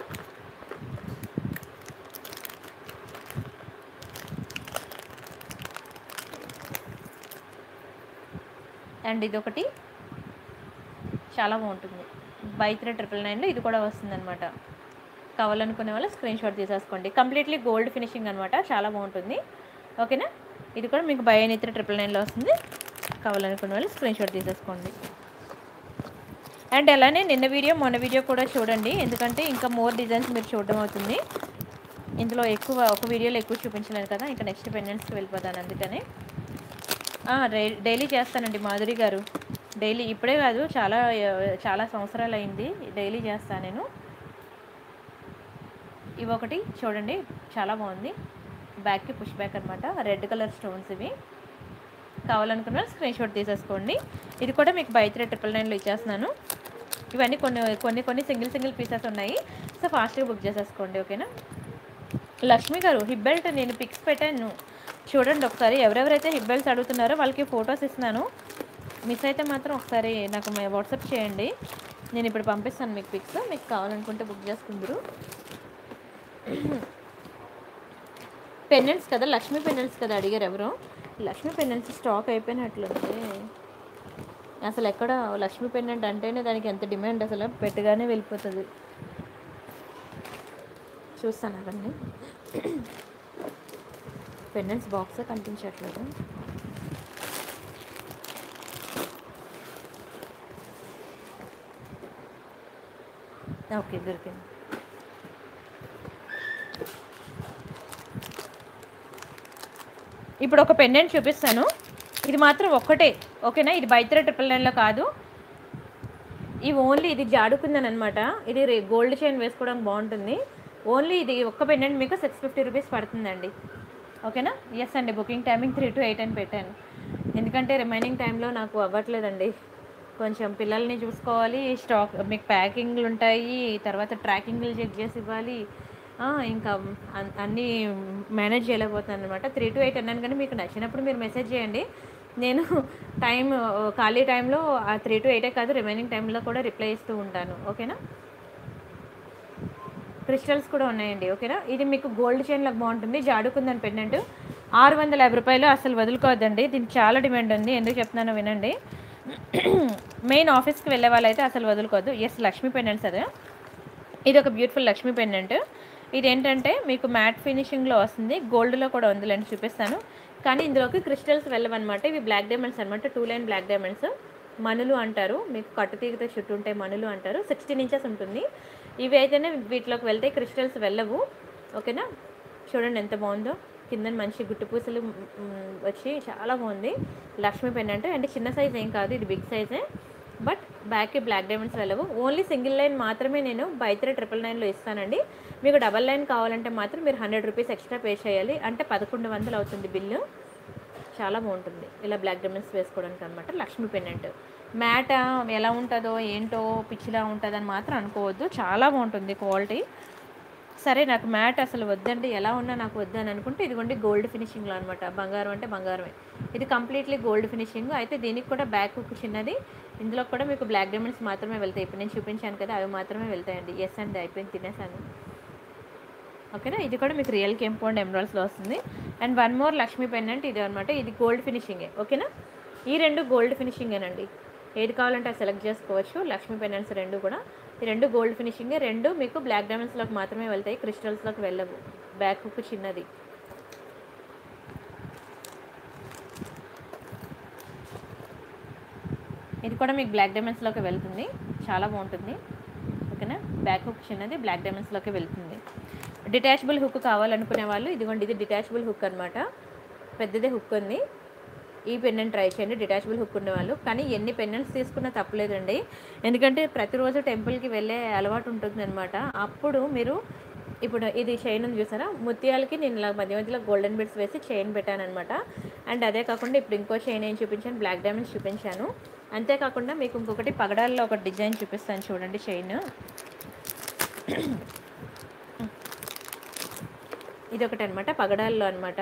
అండ్ ఇదొకటి చాలా బాగుంటుంది బై త్రీ ట్రిపుల్ నైన్లో ఇది కూడా వస్తుంది అనమాట కావాలనుకునే వాళ్ళు స్క్రీన్ షాట్ తీసేసుకోండి కంప్లీట్లీ గోల్డ్ ఫినిషింగ్ అనమాట చాలా బాగుంటుంది ఓకేనా ఇది కూడా మీకు బై త్రీ ట్రిపుల్ నైన్లో వస్తుంది కావాలనుకునే వాళ్ళు స్క్రీన్ షాట్ తీసేసుకోండి అండ్ అలానే నిన్న వీడియో మొన్న వీడియో కూడా చూడండి ఎందుకంటే ఇంకా మోర్ డిజైన్స్ మీరు చూడడం అవుతుంది ఇందులో ఎక్కువ ఒక వీడియోలో ఎక్కువ చూపించలేను కదా ఇంకా నెక్స్ట్ పెండెంట్స్కి వెళ్ళిపోతాను అందుకని ఆ, డై- డైలీ చేస్తానండి మాధురి గారు డైలీ ఇప్పుడే కాదు చాలా చాలా సంవత్సరాలు అయింది డైలీ చేస్తాను నేను ఇవి ఒకటి చూడండి చాలా బాగుంది బ్యాక్కి పుష్ బ్యాక్ అనమాట రెడ్ కలర్ స్టోన్స్ ఇవి కావాలనుకున్న స్క్రీన్ షాట్ తీసేసుకోండి ఇది కూడా మీకు బై త్రీ ట్రిపుల్ నైన్లో ఇచ్చేస్తున్నాను ఇవన్నీ కొన్ని కొన్ని కొన్ని సింగిల్ సింగిల్ పీసెస్ ఉన్నాయి సో ఫాస్ట్గా బుక్ చేసేసుకోండి ఓకేనా లక్ష్మి గారు హిప్ బెల్ట్ నేను పిక్స్ పెట్టాను చూడండి ఒకసారి ఎవరెవరైతే హిప్ బెల్ట్స్ అడుగుతున్నారో వాళ్ళకి ఫొటోస్ ఇస్తున్నాను మిస్ అయితే మాత్రం ఒకసారి నాకు వాట్సాప్ చేయండి నేను ఇప్పుడు పంపిస్తాను మీకు పిక్స్ మీకు కావాలనుకుంటే బుక్ చేసుకుందరు పెండెంట్స్ కదా లక్ష్మీ పెండెంట్స్ కదా అడిగారు ఎవరు లక్ష్మీ పెండెంట్స్ స్టాక్ అయిపోయినట్లుంది అసలు ఎక్కడ లక్ష్మీ పెండెంట్ అంటేనే దానికి ఎంత డిమాండ్ అసలు పెట్టగానే వెళ్ళిపోతుంది చూస్తాను అవన్నీ పెండెంట్స్ బాక్స్ కనిపించట్లేదు ఓకే దొరికింది ఇప్పుడు ఒక పెండెంట్ చూపిస్తాను ఇది మాత్రం ఒక్కటే ఓకేనా ఇది బైత్ర ట్రిపుల్ నైన్లో కాదు ఈ ఓన్లీ ఇది జాడుకుందని అనమాట ఇది రే- గోల్డ్ చైన్ వేసుకోవడం బాగుంటుంది ఓన్లీ ఇది ఒక్క పెండెంట్ మీకు సిక్స్ ఫిఫ్టీ రూపీస్ పడుతుందండి ఓకేనా ఎస్ అండి booking timing three to eight అని పెట్టాను ఎందుకంటే రిమైనింగ్ టైంలో నాకు అవ్వట్లేదండి కొంచెం పిల్లల్ని చూసుకోవాలి స్టాక్ మీకు ప్యాకింగ్లు ఉంటాయి తర్వాత ట్రాకింగ్లు చెక్ చేసి ఇవ్వాలి ఆ, ఇంకా అన్- అన్నీ మేనేజ్ చేయలేకపోతున్నాను అనమాట త్రీ టు ఎయిట్ అన్నాను కానీ మీకు నచ్చినప్పుడు మీరు మెసేజ్ చేయండి నేను టైం ఖాళీ టైంలో ఆ త్రీ టు ఎయిటే కాదు రిమైనింగ్ టైంలో కూడా రిప్లై ఇస్తూ ఉంటాను ఓకేనా క్రిస్టల్స్ కూడా ఉన్నాయండి ఓకేనా ఇది మీకు గోల్డ్ చైన్లకు బాగుంటుంది జాడుకుందని పెండెంట్ ఆరు వందల యాభై రూపాయలు అసలు వదులుకోవద్దండి దీనికి చాలా డిమాండ్ ఉంది ఎందుకు చెప్తున్నానో వినండి మెయిన్ ఆఫీస్కి వెళ్ళే వాళ్ళైతే అసలు వదులుకోవద్దు ఎస్ లక్ష్మీ పెండెంట్స్ అదే ఇది ఒక బ్యూటిఫుల్ లక్ష్మీ పెండెంట్ ఇది ఏంటంటే మీకు మ్యాట్ ఫినిషింగ్లో వస్తుంది గోల్డ్లో కూడా ఉందిలేండి చూపిస్తాను కానీ ఇందులోకి క్రిస్టల్స్ వెళ్ళవన్నమాట ఇవి బ్లాక్ డైమండ్స్ అనమాట టూ లైన్ బ్లాక్ డైమండ్స్ మనులు అంటారు మీకు కట్టుతీగతో చుట్టూ ఉంటాయి మనులు అంటారు సిక్స్టీన్ ఇంచెస్ ఉంటుంది ఇవి అయితేనే వీటిలోకి వెళ్తే క్రిస్టల్స్ వెళ్ళవు ఓకేనా చూడండి ఎంత బాగుందో కింద మంచి గుట్టు పూసలు మ్, మ్, వచ్చి చాలా బాగుంది లక్ష్మీ పెండెంట్ అంటే చిన్న సైజ్ ఏం కాదు ఇది బిగ్ సైజే బట్ బ్యాక్కి బ్లాక్ డైమండ్స్ వెళ్ళవు ఓన్లీ సింగిల్ లైన్ మాత్రమే నేను బైత్రే ట్రిపుల్ నైన్లో ఇస్తానండి మీకు డబల్ లైన్ కావాలంటే మాత్రం మీరు హండ్రెడ్ రూపీస్ ఎక్స్ట్రా పే చేయాలి అంటే పదకొండు వందలు అవుతుంది బిల్లు చాలా బాగుంటుంది ఇలా బ్లాక్ డైమండ్స్ వేసుకోవడానికి అనమాట లక్ష్మీ పెండెంట్ మ్యాట్ ఎలా ఉంటుందో ఏంటో పిచ్చిలా ఉంటుందని మాత్రం అనుకోవద్దు చాలా బాగుంటుంది క్వాలిటీ సరే నాకు మ్యాట్ అసలు వద్దండి ఎలా ఉన్నా నాకు వద్దని అనుకుంటే ఇదిగోండి గోల్డ్ ఫినిషింగ్లో అనమాట బంగారం అంటే బంగారమే ఇది కంప్లీట్లీ గోల్డ్ ఫినిషింగ్ అయితే దీనికి కూడా బ్యాక్ హుక్ చిన్నది ఇందులో కూడా మీకు బ్లాక్ డైమండ్స్ మాత్రమే వెళ్తాయి ఇప్పుడు నేను చూపించాను కదా అవి మాత్రమే వెళ్తాయండి ఎస్ అండి అయిపోయింది తినేసాను ఓకేనా ఇది కూడా మీకు రియల్ కెంపౌండ్ ఎమరాల్స్లో వస్తుంది and one more Lakshmi pendant ఇది అనమాట ఇది గోల్డ్ ఫినిషింగే ఓకేనా ఈ రెండు గోల్డ్ ఫినిషింగేనండి ఏది కావాలంటే అది సెలెక్ట్ చేసుకోవచ్చు లక్ష్మీ పెండెంట్స్ రెండు కూడా ఈ రెండు గోల్డ్ ఫినిషింగే రెండు మీకు బ్లాక్ డైమండ్స్లోకి మాత్రమే వెళ్తాయి క్రిస్టల్స్లోకి వెళ్ళవు బ్యాక్ హుక్ చిన్నది ఇది కూడా మీకు బ్లాక్ డైమండ్స్లోకి వెళ్తుంది చాలా బాగుంటుంది ఓకేనా బ్యాక్ హుక్ చిన్నది బ్లాక్ డైమండ్స్లోకి వెళ్తుంది డిటాచబుల్ హుక్ కావాలనుకునే వాళ్ళు ఇదిగోండి ఇది డిటాచబుల్ హుక్ అనమాట పెద్దదే హుక్ ఉంది ఈ పెండెంట్ ట్రై చేయండి డిటాచబుల్ హుక్ ఉన్న వాళ్ళు కానీ ఎన్ని పెండెంట్స్ తీసుకున్నా తప్పలేదండి ఎందుకంటే ప్రతిరోజు టెంపుల్కి వెళ్ళే అలవాటు ఉంటుంది అనమాట అప్పుడు మీరు ఇప్పుడు ఇది చైన్ ఉంది చూసారా ముత్యాలకి నేను ఇలా మధ్య మధ్యలో గోల్డెన్ బిడ్స్ వేసి చైన్ పెట్టాను అనమాట అండ్ అదే కాకుండా ఇప్పుడు ఇంకో చైన్ ఏం చూపించాను బ్లాక్ డైమండ్స్ చూపించాను అంతేకాకుండా మీకు ఇంకొకటి పగడాల్లో ఒక డిజైన్ చూపిస్తాను చూడండి చైన్ ఇది ఒకటి అనమాట పగడాల్లో అనమాట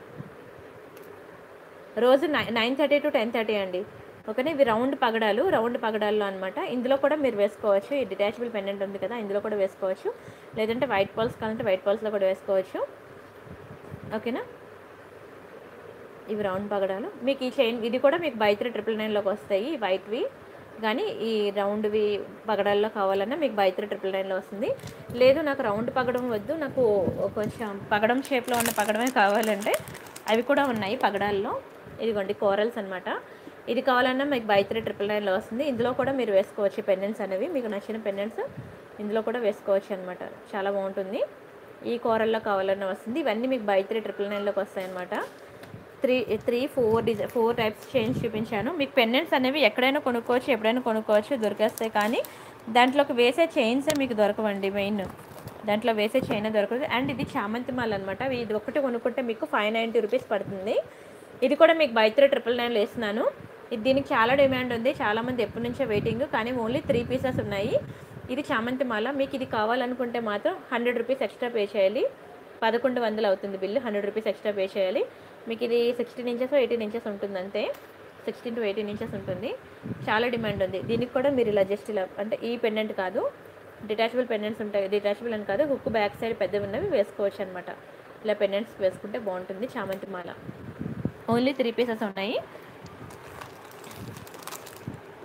రోజు నై nine thirty to ten thirty అండి ఓకేనా ఇవి రౌండ్ పగడాలు రౌండ్ పగడాల్లో అనమాట ఇందులో కూడా మీరు వేసుకోవచ్చు ఈ డిటాచబుల్ పెండెంట్ ఉంది కదా ఇందులో కూడా వేసుకోవచ్చు లేదంటే వైట్ పాల్స్ కావాలంటే వైట్ పాల్స్లో కూడా వేసుకోవచ్చు ఓకేనా ఇవి రౌండ్ పగడాలు మీకు ఈ చైన్ ఇది కూడా మీకు బై త్రీ ట్రిపుల్ నైన్లోకి వస్తాయి ఈ వైట్వి కానీ ఈ రౌండ్వి పగడాల్లో కావాలన్నా మీకు బై త్రీ ట్రిపుల్ నైన్లో వస్తుంది లేదు నాకు రౌండ్ పగడం వద్దు నాకు కొంచెం పగడం షేప్లో ఉన్న పగడమే కావాలంటే అవి కూడా ఉన్నాయి పగడాల్లో ఇదిగోండి కోరల్స్ అనమాట ఇది కావాలన్నా మీకు బై త్రీ ట్రిపుల్ నైన్లో వస్తుంది ఇందులో కూడా మీరు వేసుకోవచ్చు పెండెంట్స్ అనేవి మీకు నచ్చిన పెండెంట్స్ ఇందులో కూడా వేసుకోవచ్చు అనమాట చాలా బాగుంటుంది ఈ కూరల్లో కావాలన్నా వస్తుంది ఇవన్నీ మీకు బై త్రీ ట్రిపుల్ నైన్లోకి వస్తాయి అనమాట three three four design four types chains చూపించాను మీకు పెండెంట్స్ అనేవి ఎక్కడైనా కొనుక్కోవచ్చు ఎప్పుడైనా కొనుక్కోవచ్చు దొరికేస్తాయి కానీ దాంట్లోకి వేసే చైన్స్ మీకు దొరకవండి మెయిన్ దాంట్లో వేసే చైన్ దొరకదు అండ్ ఇది చామంతి మాల అనమాట ఇది ఒకటి కొనుక్కుంటే మీకు ఫైవ్ నైంటీ రూపీస్ పడుతుంది ఇది కూడా మీకు బై త్రీ ట్రిపుల్ నైన్లో వేస్తున్నాను ఇది దీనికి చాలా డిమాండ్ ఉంది చాలామంది ఎప్పటి నుంచో వెయిటింగ్ కానీ ఓన్లీ త్రీ పీసెస్ ఉన్నాయి ఇది చామంతి మాల మీకు ఇది కావాలనుకుంటే మాత్రం హండ్రెడ్ రూపీస్ ఎక్స్ట్రా పే చేయాలి పదకొండు వందలు అవుతుంది bill hundred rupees extra pay చేయాలి మీకు ఇది సిక్స్టీన్ ఇంచెస్ ఎయిటీన్ ఇంచెస్ ఉంటుంది అంతే సిక్స్టీన్ టు ఎయిటీన్ ఇంచెస్ ఉంటుంది చాలా డిమాండ్ ఉంది దీనికి కూడా మీరు ఇలా జస్ట్ ఇలా అంటే ఈ పెండెంట్ కాదు డిటాచబుల్ పెండెంట్స్ ఉంటాయి డిటాచబుల్ అని కాదు హుక్ బ్యాక్ సైడ్ పెద్దవి ఉన్నవి వేసుకోవచ్చు అనమాట ఇలా పెండెంట్స్ వేసుకుంటే బాగుంటుంది చామంతి మాల ఓన్లీ త్రీ పీసెస్ ఉన్నాయి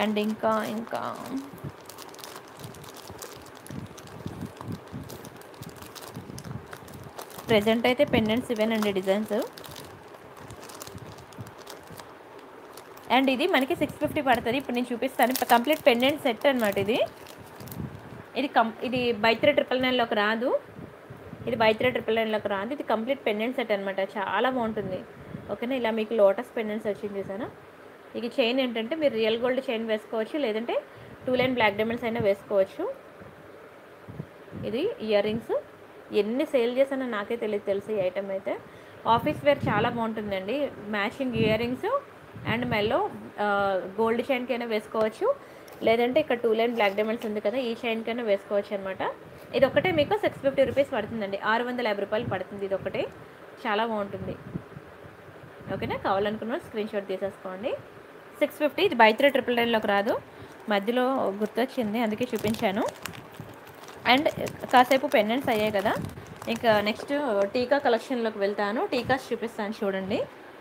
అండ్ ఇంకా ఇంకా ప్రజెంట్ అయితే పెండెంట్స్ ఇవేనండి డిజైన్స్ అండ్ ఇది మనకి సిక్స్ ఫిఫ్టీ పడుతుంది ఇప్పుడు నేను చూపిస్తాను కంప్లీట్ పెండెంట్ సెట్ అనమాట ఇది ఇది కం ఇది బైత్రే ట్రిపుల్ నైన్లోకి రాదు ఇది బైత్రే ట్రిపుల్ నైన్లోకి రాదు ఇది కంప్లీట్ పెండెంట్ సెట్ అనమాట చాలా బాగుంటుంది ఓకేనా ఇలా మీకు లోటస్ పెండెంట్స్ వచ్చింది చూసానా ఇది చైన్ ఏంటంటే మీరు రియల్ గోల్డ్ చైన్ వేసుకోవచ్చు లేదంటే టూ లైన్ బ్లాక్ డైమండ్స్ అయినా వేసుకోవచ్చు ఇది ఇయర్ రింగ్స్ ఎన్ని సేల్ చేసానో నాకే తెలియదు తెలుసు ఈ ఐటమ్ అయితే ఆఫీస్ వేర్ చాలా బాగుంటుందండి matching year earrings and mellow gold చైన్కైనా వేసుకోవచ్చు లేదంటే ఇక్కడ టూ లైన్ బ్లాక్ డైమండ్స్ ఉంది కదా ఈ చైన్కైనా వేసుకోవచ్చు అనమాట ఇది ఒకటే మీకు సిక్స్ ఫిఫ్టీ రూపీస్ పడుతుందండి ఆరు వందల యాభై రూపాయలు పడుతుంది ఇది ఒకటే చాలా బాగుంటుంది ఓకేనా కావాలనుకున్న స్క్రీన్ షాట్ తీసేసుకోండి సిక్స్ ఫిఫ్టీ ఇది బైత్రే ట్రిపుల్ నైన్లోకి రాదు మధ్యలో గుర్తొచ్చింది అందుకే చూపించాను అండ్ కాసేపు పెండెంట్స్ అయ్యాయి కదా ఇంకా నెక్స్ట్ టీకా కలెక్షన్లోకి వెళ్తాను టీకాస్ చూపిస్తాను చూడండి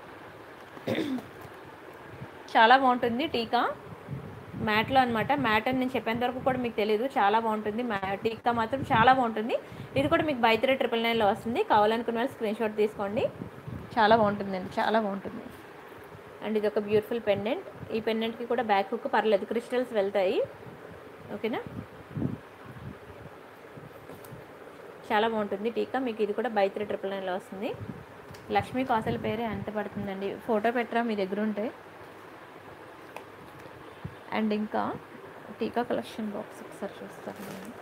చాలా బాగుంటుంది టీకా మ్యాట్లో అనమాట మ్యాట్ అని నేను చెప్పేంత వరకు కూడా మీకు తెలియదు చాలా బాగుంటుంది మ్యా టీకా మాత్రం చాలా బాగుంటుంది ఇది కూడా మీకు బైత్రే ట్రిపుల్ నైన్లో వస్తుంది కావాలనుకున్న వాళ్ళు స్క్రీన్ షాట్ తీసుకోండి చాలా బాగుంటుందండి చాలా బాగుంటుంది అండ్ ఇది ఒక బ్యూటిఫుల్ పెండెంట్ ఈ పెండెంట్కి కూడా బ్యాక్ హుక్ పర్లేదు క్రిస్టల్స్ వెళ్తాయి ఓకేనా చాలా బాగుంటుంది టీకా మీకు ఇది కూడా బైత్రే ట్రిపుల్ నైన్లో వస్తుంది లక్ష్మీ కాసల పేరే ఎంత పడుతుందండి ఫోటో పెట్టరా మీ దగ్గర ఉంటే అండ్ ఇంకా టీకా కలెక్షన్ బాక్స్ ఒకసారి చూస్తాను నేను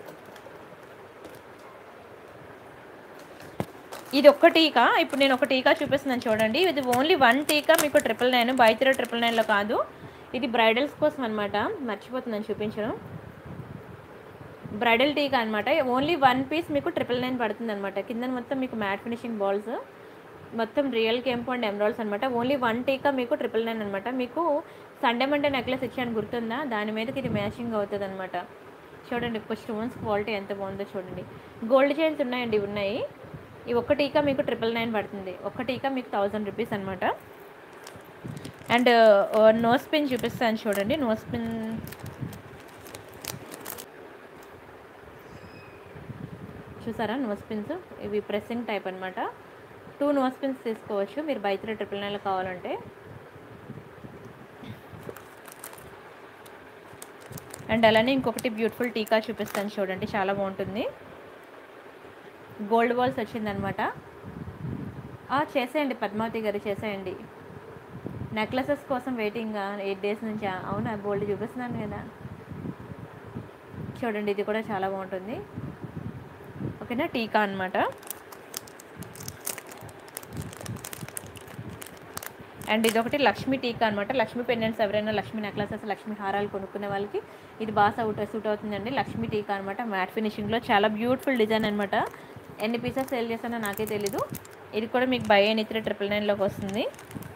ఇది ఒక్క టీకా ఇప్పుడు నేను ఒక టీకా చూపిస్తున్నాను చూడండి ఇది ఓన్లీ వన్ టీకా మీకు ట్రిపుల్ నైన్ బైత్రే ట్రిపుల్ నైన్లో కాదు ఇది బ్రైడల్స్ కోసం అనమాట మర్చిపోతున్నాను చూపించడం బ్రైడల్ టీకా అనమాట ఓన్లీ వన్ పీస్ మీకు ట్రిపుల్ నైన్ పడుతుంది అనమాట కింద మొత్తం మీకు మ్యాట్ ఫినిషింగ్ బాల్స్ మొత్తం రియల్ కెంపు అండ్ ఎమరాల్స్ అనమాట ఓన్లీ వన్ టీకా మీకు ట్రిపుల్ నైన్ అనమాట మీకు సండే మండే నెక్లెస్ ఇచ్చాను గుర్తుందా దాని మీదకి ఇది మ్యాచింగ్ అవుతుంది అనమాట చూడండి ఇప్పుడు స్టోన్స్ క్వాలిటీ ఎంత బాగుందో చూడండి గోల్డ్ చైన్స్ ఉన్నాయండి ఉన్నాయి ఈ ఒక్క టీకా మీకు ట్రిపుల్ నైన్ పడుతుంది ఒక్క టీకా మీకు థౌజండ్ రూపీస్ అనమాట అండ్ నోస్ పిన్ చూపిస్తాను చూడండి నోస్ పిన్ చూసారా నోస్ పిన్స్ ఇవి ప్రెస్సింగ్ టైప్ అనమాట టూ నోస్ పిన్స్ తీసుకోవచ్చు మీరు బైత్రే ట్రిపుల్ నైన్లో కావాలంటే అండ్ అలానే ఇంకొకటి బ్యూటిఫుల్ టీకా చూపిస్తాను చూడండి చాలా బాగుంటుంది గోల్డ్ బాల్స్ వచ్చిందనమాట చేసేయండి పద్మావతి గారు చేసేయండి నెక్లెసెస్ కోసం వెయిటింగ్ ఎయిట్ డేస్ నుంచి అవునా గోల్డ్ చూపిస్తున్నాను కదా చూడండి ఇది కూడా చాలా బాగుంటుంది ఓకేనా టీకా అనమాట అండ్ ఇది ఒకటి లక్ష్మీ టీకా అనమాట లక్ష్మీ పెండెంట్స్ ఎవరైనా లక్ష్మీ నెక్లెసెస్ లక్ష్మీ హారాలు కొనుక్కునే వాళ్ళకి ఇది బాగా సూట్ సూట్ అవుతుందండి లక్ష్మీ టీకా అనమాట మ్యాట్ ఫినిషింగ్లో చాలా బ్యూటిఫుల్ డిజైన్ అనమాట ఎన్ని పీసెస్ సేల్ చేస్తానో నాకే తెలీదు ఇది కూడా మీకు బై ఎన్ త్రీ ట్రిపుల్ నైన్లోకి వస్తుంది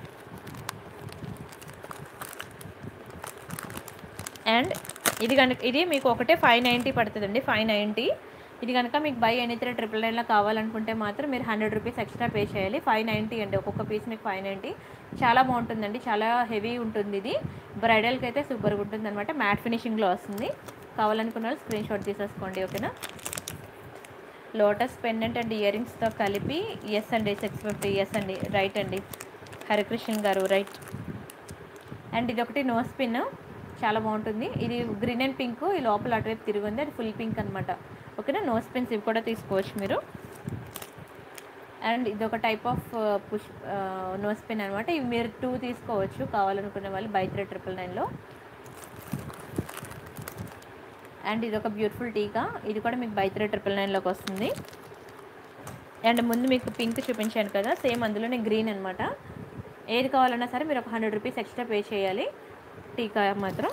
అండ్ ఇది కనుక ఇది మీకు ఒకటే ఫైవ్ నైంటీ పడుతుందండి ఫైవ్ నైంటీ ఇది కనుక మీకు బై ఎనీ త్రీ ట్రిపుల్ నైన్లో కావాలనుకుంటే మాత్రం మీరు హండ్రెడ్ రూపీస్ ఎక్స్ట్రా పే చేయాలి ఫైవ్ నైంటీ అండి ఒక్కొక్క పీస్ మీకు ఫైవ్ నైంటీ చాలా బాగుంటుందండి చాలా హెవీ ఉంటుంది ఇది బ్రైడల్కి అయితే సూపర్గా ఉంటుంది అనమాట మ్యాట్ ఫినిషింగ్లో వస్తుంది కావాలనుకున్న వాళ్ళు స్క్రీన్ షాట్ తీసేసుకోండి ఓకేనా లోటస్ పెండెంట్ అండ్ ఇయర్ రింగ్స్తో కలిపి ఎస్ అండి సిక్స్ ఫిఫ్టీ ఎస్ అండి రైట్ అండి హరికృష్ణన్ గారు రైట్ అండ్ ఇది ఒకటి నోస్ పిన్ చాలా బాగుంటుంది ఇది గ్రీన్ అండ్ పింక్ ఈ లోపల అటువైపు తిరిగి ఉంది అది ఫుల్ పింక్ అనమాట ఓకేనా నోస్ పిన్స్ ఇవి కూడా తీసుకోవచ్చు మీరు అండ్ ఇది ఒక type of push nose pin అనమాట ఇవి మీరు టూ తీసుకోవచ్చు కావాలనుకునే వాళ్ళు బై త్రీ ట్రిపుల్ నైన్లో అండ్ ఇది ఒక బ్యూటిఫుల్ టీకా ఇది కూడా మీకు బై త్రీ ట్రిపుల్ నైన్లోకి వస్తుంది అండ్ ముందు మీకు పింక్ చూపించాను కదా సేమ్ అందులోనే గ్రీన్ అనమాట ఏది కావాలన్నా సరే మీరు ఒక హండ్రెడ్ రూపీస్ ఎక్స్ట్రా పే చేయాలి టీకా మాత్రం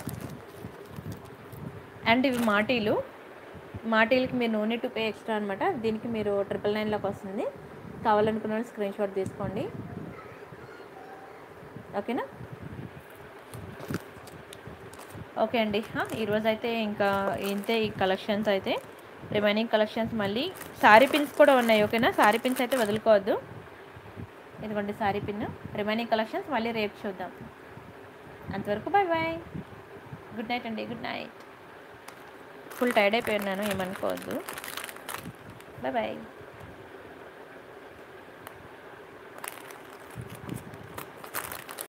అండ్ ఇవి మాటీలు మాటీలకి మీరు నూనె టు పే ఎక్స్ట్రా అనమాట దీనికి మీరు ట్రిపుల్ నైన్లోకి వస్తుంది కావాలనుకున్న వాళ్ళు స్క్రీన్ షాట్ తీసుకోండి ఓకేనా ఓకే అండి ఈరోజు అయితే ఇంకా ఇంతే ఈ కలెక్షన్స్ అయితే రిమైనింగ్ కలెక్షన్స్ మళ్ళీ సారీ పిన్స్ కూడా ఉన్నాయి ఓకేనా సారీ పిన్స్ అయితే వదులుకోవద్దు ఇదిగోండి సారీ పిన్ రిమైనింగ్ కలెక్షన్స్ మళ్ళీ రేపు చూద్దాం అంతవరకు బాయ్ బాయ్ గుడ్ నైట్ అండి గుడ్ నైట్ ఫుల్ టైర్డ్ అయిపోయినాను ఏమనుకోవద్దు బాయ్ బాయ్